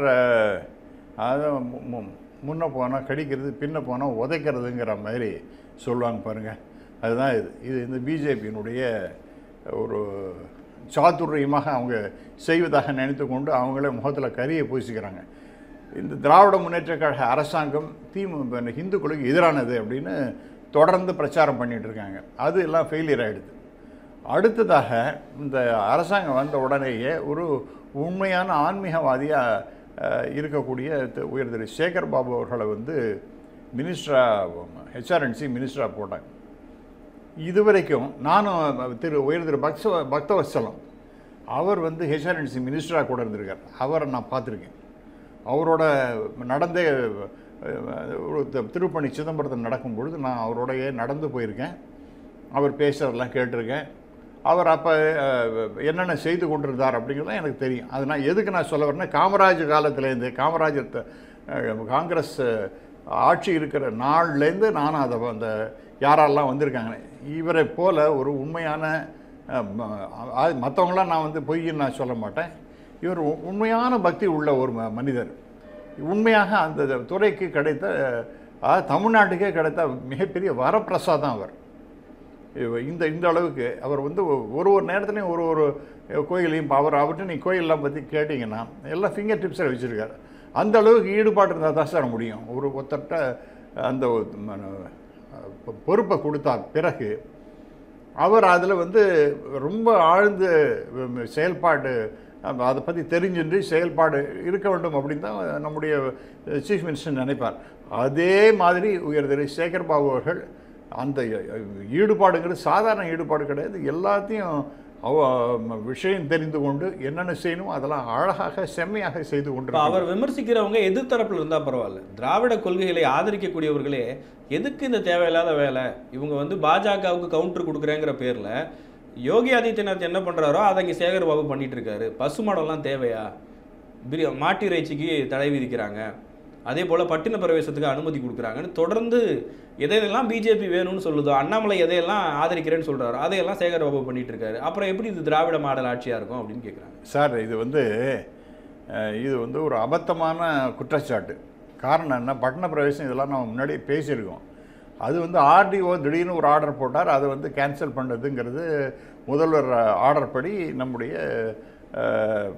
அதை முன்ன போனால் கடிக்கிறது பின்ன போனால் உதைக்கிறதுங்கிற மாதிரி சொல்லுவாங்க பாருங்கள் அதுதான் இது இது இந்த பிஜேபியினுடைய ஒரு சாதுரியமாக அவங்க செய்வதாக நினைத்து கொண்டு அவங்களே முகத்தில் கரியை பூசிக்கிறாங்க இந்த திராவிட முன்னேற்றக் கழக அரசாங்கம் திமுக இந்துக்களுக்கு எதிரானது அப்படின்னு தொடர்ந்து பிரச்சாரம் பண்ணிட்டு இருக்காங்க அது எல்லாம் ஃபெயிலியர் ஆகிடுது அடுத்ததாக இந்த அரசாங்கம் வந்த உடனேயே ஒரு உண்மையான ஆன்மீகவாதியாக இருக்கக்கூடிய தி- உயர் திரு சேகர் பாபு அவர்களை வந்து மினிஸ்டரா ஹெச்ஆர்என்சி மினிஸ்டராக போட்டாங்க இதுவரைக்கும் நானும் திரு உயர் திரு பக்த பக்தவத்சலம் அவர் வந்து ஹெச்ஆர்என்சி மினிஸ்டராக கூட இருந்திருக்கார் அவரை நான் பார்த்துருக்கேன் அவரோட நடந்தே அஹ், ஒரு தி- திருப்பணி சிதம்பரத்தில் நடக்கும் பொழுது நான் அவரோடயே நடந்து போயிருக்கேன் அவர் பேசுறதெல்லாம் கேட்டிருக்கேன் அவர் அப்போ என்னென்ன செய்து கொண்டிருந்தார் அப்படிங்கிறது எனக்கு தெரியும் அது நான் எதுக்கு நான் சொல்ல வரேன்னா காமராஜ் காலத்துலேருந்து காமராஜர் த- அஹ், காங்கிரஸ் அஹ், ஆட்சி இருக்கிற நாள்லேருந்து நானும் அதை அந்த யாரெல்லாம் வந்திருக்காங்க இவரை போல ஒரு உண்மையான மற்றவங்களாம் நான் வந்து பொய்ன்னு நான் சொல்ல மாட்டேன் இவர் உ- உண்மையான பக்தி உள்ள ஒரு ம- மனிதர் உண்மையாக அந்த துறைக்கு கிடைத்த அஹ், தமிழ்நாட்டுக்கே கிடைத்த மிகப்பெரிய வரப்பிரசாதம் அவர் இவ- இந்த இந்த அளவுக்கு அவர் வந்து ஒ- ஒரு ஒரு நேரத்துலையும் ஒரு ஒரு கோயிலையும் இப்ப அவர் அவர்கிட்ட நீ கோயிலெலாம் பற்றி கேட்டிங்கன்னா எல்லாம் ஃபிங்கர் டிப்ஸில் வச்சுருக்காரு அந்த அளவுக்கு ஈடுபாடு இருந்தால் தான் சார் முடியும் ஒரு ஒருத்தர்கிட்ட அந்த ஒரு ம- பொ- பொறுப்பை கொடுத்தா பிறகு அவர் அதில் வந்து ரொம்ப ஆழ்ந்து வ- செயல்பாடு அப்ப அதை பற்றி தெரிஞ்சுட்டு செயல்பாடு இருக்க வேண்டும் அப்படின்னு தான் நம்முடைய சீஃப் மினிஸ்டர் நினைப்பார் அதே மாதிரி உயர் திரு சேகர் பாபு அவர்கள் அந்த ஈடுபாடுங்கிறது சாதாரண ஈடுபாடு கிடையாது எல்லாத்தையும் அவ விஷயம் தெரிந்து கொண்டு என்னென்ன செய்யணுமோ அதெல்லாம் அழகாக செம்மையாக செய்து இப்போ கொண்டு அவர் விமர்சிக்கிறவங்க எதிர்த்தரப்புல இருந்தா பரவாயில்ல திராவிட கொள்கைகளை ஆதரிக்கக்கூடியவர்களே எதுக்கு இந்த தேவையில்லாத வேலை இவங்க வந்து பாஜகவுக்கு கவுண்டர் கொடுக்குறேங்கிற பேர்ல யோகி ஆதித்யநாத் என்ன பண்றாரோ அதை இங்கே சேகர் பாபு பண்ணிட்டு இருக்காரு பசுமாடெல்லாம் தேவையா பிரி மாட்டு இறைச்சிக்கு தடை விதிக்கிறாங்க அதே போல பட்டின பிரவேசத்துக்கு அனுமதி கொடுக்குறாங்கன்னு தொடர்ந்து எதையெல்லாம் பிஜேபி வேணும்னு சொல்லுதோ அண்ணாமலை எதையெல்லாம் ஆதரிக்கிறேன்னு சொல்றாரோ அதையெல்லாம் சேகர் பாபு பண்ணிட்டு இருக்காரு அப்புறம் எப்படி இது திராவிட மாடல் ஆட்சியா இருக்கும் அப்படின்னு கேட்குறாங்க சார் இது வந்து அஹ், இது வந்து ஒரு அபத்தமான குற்றச்சாட்டு காரணம் என்ன பட்டண பிரவேசம் இதெல்லாம் நம்ம முன்னாடியே பேசியிருக்கோம் அது வந்து ஆர்டிஓ திடீர்னு ஒரு ஆர்டர் போட்டார் அதை வந்து கேன்சல் பண்ணதுங்கிறது முதல்வர் ஆர்டர் படி நம்முடைய அஹ்,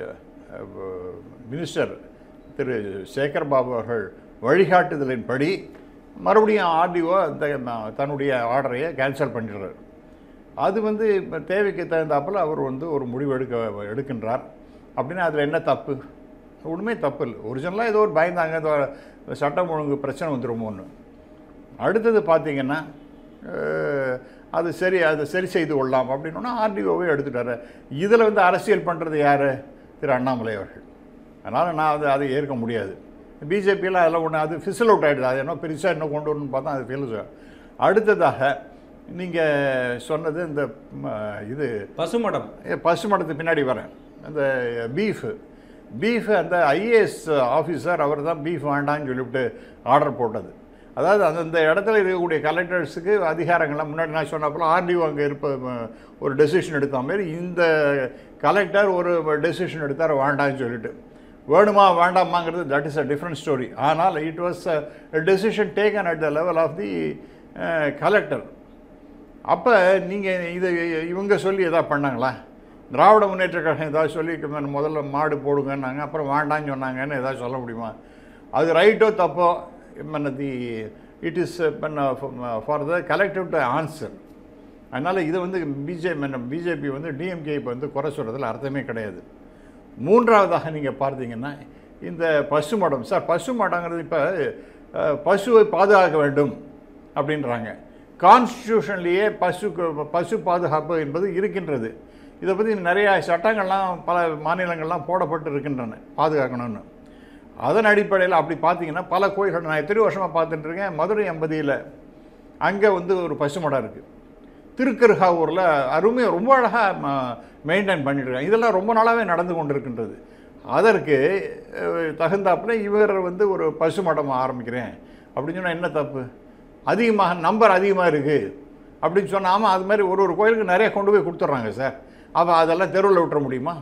அஹ், மினிஸ்டர் திரு சேகர் பாபு அவர்கள் வழிகாட்டுதலின்படி மறுபடியும் ஆர்டிஓ தன்னுடைய ஆர்டரையை கேன்சல் பண்ணிடுறாரு அது வந்து இப்போ தேவைக்கு தகுந்தாப்பில் அவர் வந்து ஒரு முடிவு எடுக்க எடுக்கின்றார் அப்படின்னா அதில் என்ன தப்பு ஒன்றுமே தப்பு இல்லை ஒரிஜினலாக ஏதோ ஒரு பயந்தாங்க ஏதோ சட்டம் ஒழுங்கு பிரச்சனை வந்துருமோன்னு அடுத்தது பார்த்தீங்கன்னா அஹ், அது சரி அது சரி செய்து கொள்ளலாம் அப்படின்னா ஆர்டிஓவே எடுத்துட்டாரு இதில் வந்து அரசியல் பண்ணுறது யார் திரு அண்ணாமலை அவர்கள் அதனால் நான் அது அதை ஏற்க முடியாது பிஜேபியில் அதெல்லாம் ஒன்று அது ஃபிசில் அவுட் ஆகிடுது அது என்ன பெருசாக என்ன கொண்டு வரணும்னு பார்த்தா அது ஃபெயில்ஸ் அடுத்ததாக நீங்கள் சொன்னது இந்த ம, இது பசுமடம் ஏ, பசுமடத்து பின்னாடி வரேன் அந்த பீஃபு பீஃப் அந்த ஐஏஎஸ் ஆஃபீஸர் அவர் தான் பீஃப் வேண்டாம்னு சொல்லிவிட்டு ஆர்டர் போட்டது அதாவது அந்தந்த இடத்துல இருக்கக்கூடிய கலெக்டர்ஸுக்கு அதிகாரங்கள்லாம் முன்னாடி நான் சொன்னப்போ ஆர்டிஓ அங்கே இருப்ப ம, ஒரு டெசிஷன் எடுத்த மாதிரி இந்த கலெக்டர் ஒரு டெசிஷன் எடுத்தார் வேண்டாம்னு சொல்லிட்டு வேணுமா வேண்டாமாங்கிறது that is a different story ஆனால் it was a decision taken at the level of the collector அப்போ நீங்கள் இது இவங்க சொல்லி எதாவது பண்ணாங்களா திராவிட முன்னேற்ற கழகம் ஏதாவது சொல்லி க- முதல்ல மாடு போடுங்கன்னாங்க அப்புறம் வேண்டாம்னு சொன்னாங்கன்னு ஏதாவது சொல்ல முடியுமா அது ரைட்டோ தப்போ the it is for the collective to answer அதனால் இது வந்து பிஜேபி பிஜேபி வந்து டிஎம்கே இப்போ வந்து குறை சொல்கிறதுல அர்த்தமே கிடையாது மூன்றாவதாக நீங்கள் பார்த்தீங்கன்னா இந்த பசு மடம் சார் பசு மடங்கிறது இப்போ பசுவை பாதுகாக்க வேண்டும் அப்படின்றாங்க கான்ஸ்டியூஷன்லேயே பசு பசு பாதுகாப்பு என்பது இருக்கின்றது இதை பற்றி நிறைய சட்டங்கள்லாம் பல மாநிலங்கள்லாம் போடப்பட்டு இருக்கின்றன பாதுகாக்கணும்னு அதன் அடிப்படையில் அப்படி பார்த்தீங்கன்னா பல கோயில்கள் நான் எத்தனை வருஷமாக பார்த்துட்டு இருக்கேன் மதுரை எம்பதியில் அங்கே வந்து ஒரு பசுமடம் இருக்குது திருக்கருகாவூரில் அருமையாக ரொம்ப அழகாக மெயின்டைன் பண்ணிட்டு இருக்காங்க இதெல்லாம் ரொம்ப நாளாகவே நடந்து கொண்டிருக்கின்றது அதற்கு அஹ், தகுந்தாப்புல இவர் வந்து ஒரு பசுமடம் ஆரம்பிக்கிறேன் அப்படின்னு சொன்னால் என்ன தப்பு அதிகமாக நம்பர் அதிகமாக இருக்குது அப்படின்னு சொன்னா ஆமாம் அது மாதிரி ஒரு ஒரு கோயிலுக்கு நிறைய கொண்டு போய் கொடுத்துட்றாங்க சார் அப்போ அதெல்லாம் தெருவில் விட்டுற முடியுமா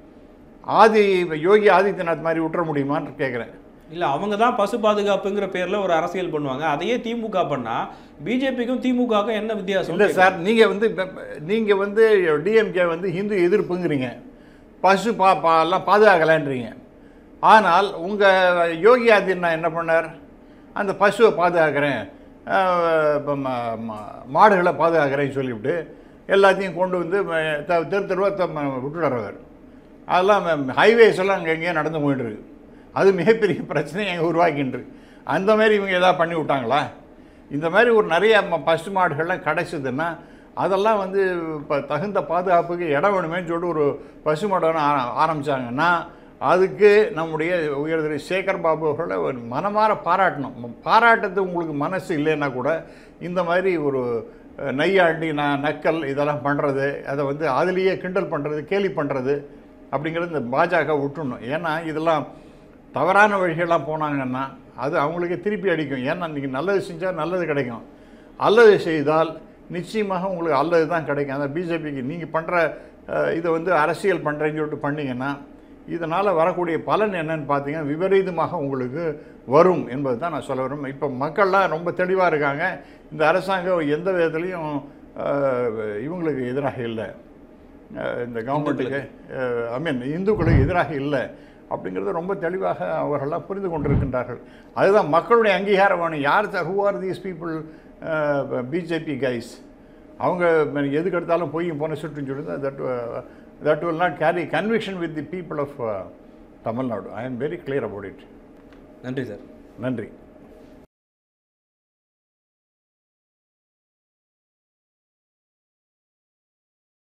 ஆதி யோகி ஆதித்யநாத் மாதிரி விட்டுற முடியுமான்னு கேட்குறேன் இல்ல அவங்க தான் பசு பாதுகாப்புங்கிற பேர்ல ஒரு அரசியல் பண்ணுவாங்க அதையே திமுக பண்ணா பிஜேபிக்கும் திமுகவுக்கும் என்ன வித்தியாசம் இல்லை சார் நீங்கள் வந்து நீங்கள் வந்து டிஎம்கே வந்து ஹிந்து எதிர்ப்புங்கிறீங்க பசு பா பா எல்லாம் பாதுகாக்கலான்றீங்க ஆனால் உங்கள் யோகி ஆதித்யநாத் என்ன பண்ணார் அந்த பசுவை பாதுகாக்கிறேன் அஹ், இப்ப ம- ம- மாடுகளை பாதுகாக்கிறேன்னு சொல்லிவிட்டு எல்லாத்தையும் கொண்டு வந்து ம- த- தெரு தெருவாக விட்டுடுறவர் அதெல்லாம் ஹைவேஸ் எல்லாம் அங்கே எங்கேயோ நடந்து போயிட்டு இருக்கு அது மிகப்பெரிய பிரச்சனையை அங்கே உருவாக்கின்று அந்த மாதிரி இவங்க எதாவது பண்ணி விட்டாங்களா இந்த மாதிரி ஒரு நிறைய ம- பசு மாடுகள்லாம் கிடைச்சதுன்னா அதெல்லாம் வந்து இப்போ தகுந்த பாதுகாப்புக்கு இடம் வேணுமேன்னு சொல்லிட்டு ஒரு பசு மாடு ஆரம்பித்தாங்கன்னா அதுக்கு நம்முடைய உயர்திரு சேகர் பாபு அவர்களை ஒரு மனமார பாராட்டணும் பாராட்டது உங்களுக்கு மனசு இல்லைன்னா கூட இந்த மாதிரி ஒரு அஹ், நையாண்டி ந நக்கல் இதெல்லாம் பண்ணுறது அதை வந்து அதுலேயே கிண்டல் பண்ணுறது கேலி பண்ணுறது அப்படிங்கிறது இந்த பாஜக விட்டுணும் ஏன்னா இதெல்லாம் தவறான வழிகள்லாம் போனாங்கன்னா அது அவங்களுக்கே திருப்பி அடிக்கும் ஏன்னா நீங்கள் நல்லது செஞ்சால் நல்லது கிடைக்கும் அல்லது செய்தால் நிச்சயமாக உங்களுக்கு அல்லது தான் கிடைக்கும் அந்த பிஜேபிக்கு நீங்கள் பண்ணுற இதை வந்து அரசியல் பண்ணுறேன்னு சொல்லிட்டு பண்ணீங்கன்னா இதனால் வரக்கூடிய பலன் என்னன்னு பார்த்தீங்கன்னா விபரீதமாக உங்களுக்கு வரும் என்பது தான் நான் சொல்ல வரும் இப்போ மக்கள்லாம் ரொம்ப தெளிவாக இருக்காங்க இந்த அரசாங்கம் எந்த விதத்துலேயும் இவங்களுக்கு எதிராக இல்லை அஹ் இந்த கவர்மெண்ட்டுக்கு ஐ மீன் இந்துக்களுக்கு எதிராக இல்லை அப்படிங்கிறது ரொம்ப தெளிவாக அவர்கள்லாம் புரிந்து கொண்டிருக்கின்றார்கள் அதுதான் மக்களுடைய அங்கீகாரம் வேணும் யார் who are these people BJP guys அவங்க எதுக்கு எடுத்தாலும் பொய் போன சுற்றுன்னு சொல்லி that that will not carry conviction with the people of uh, Tamil Nadu. I am very clear about it. நன்றி சார் நன்றி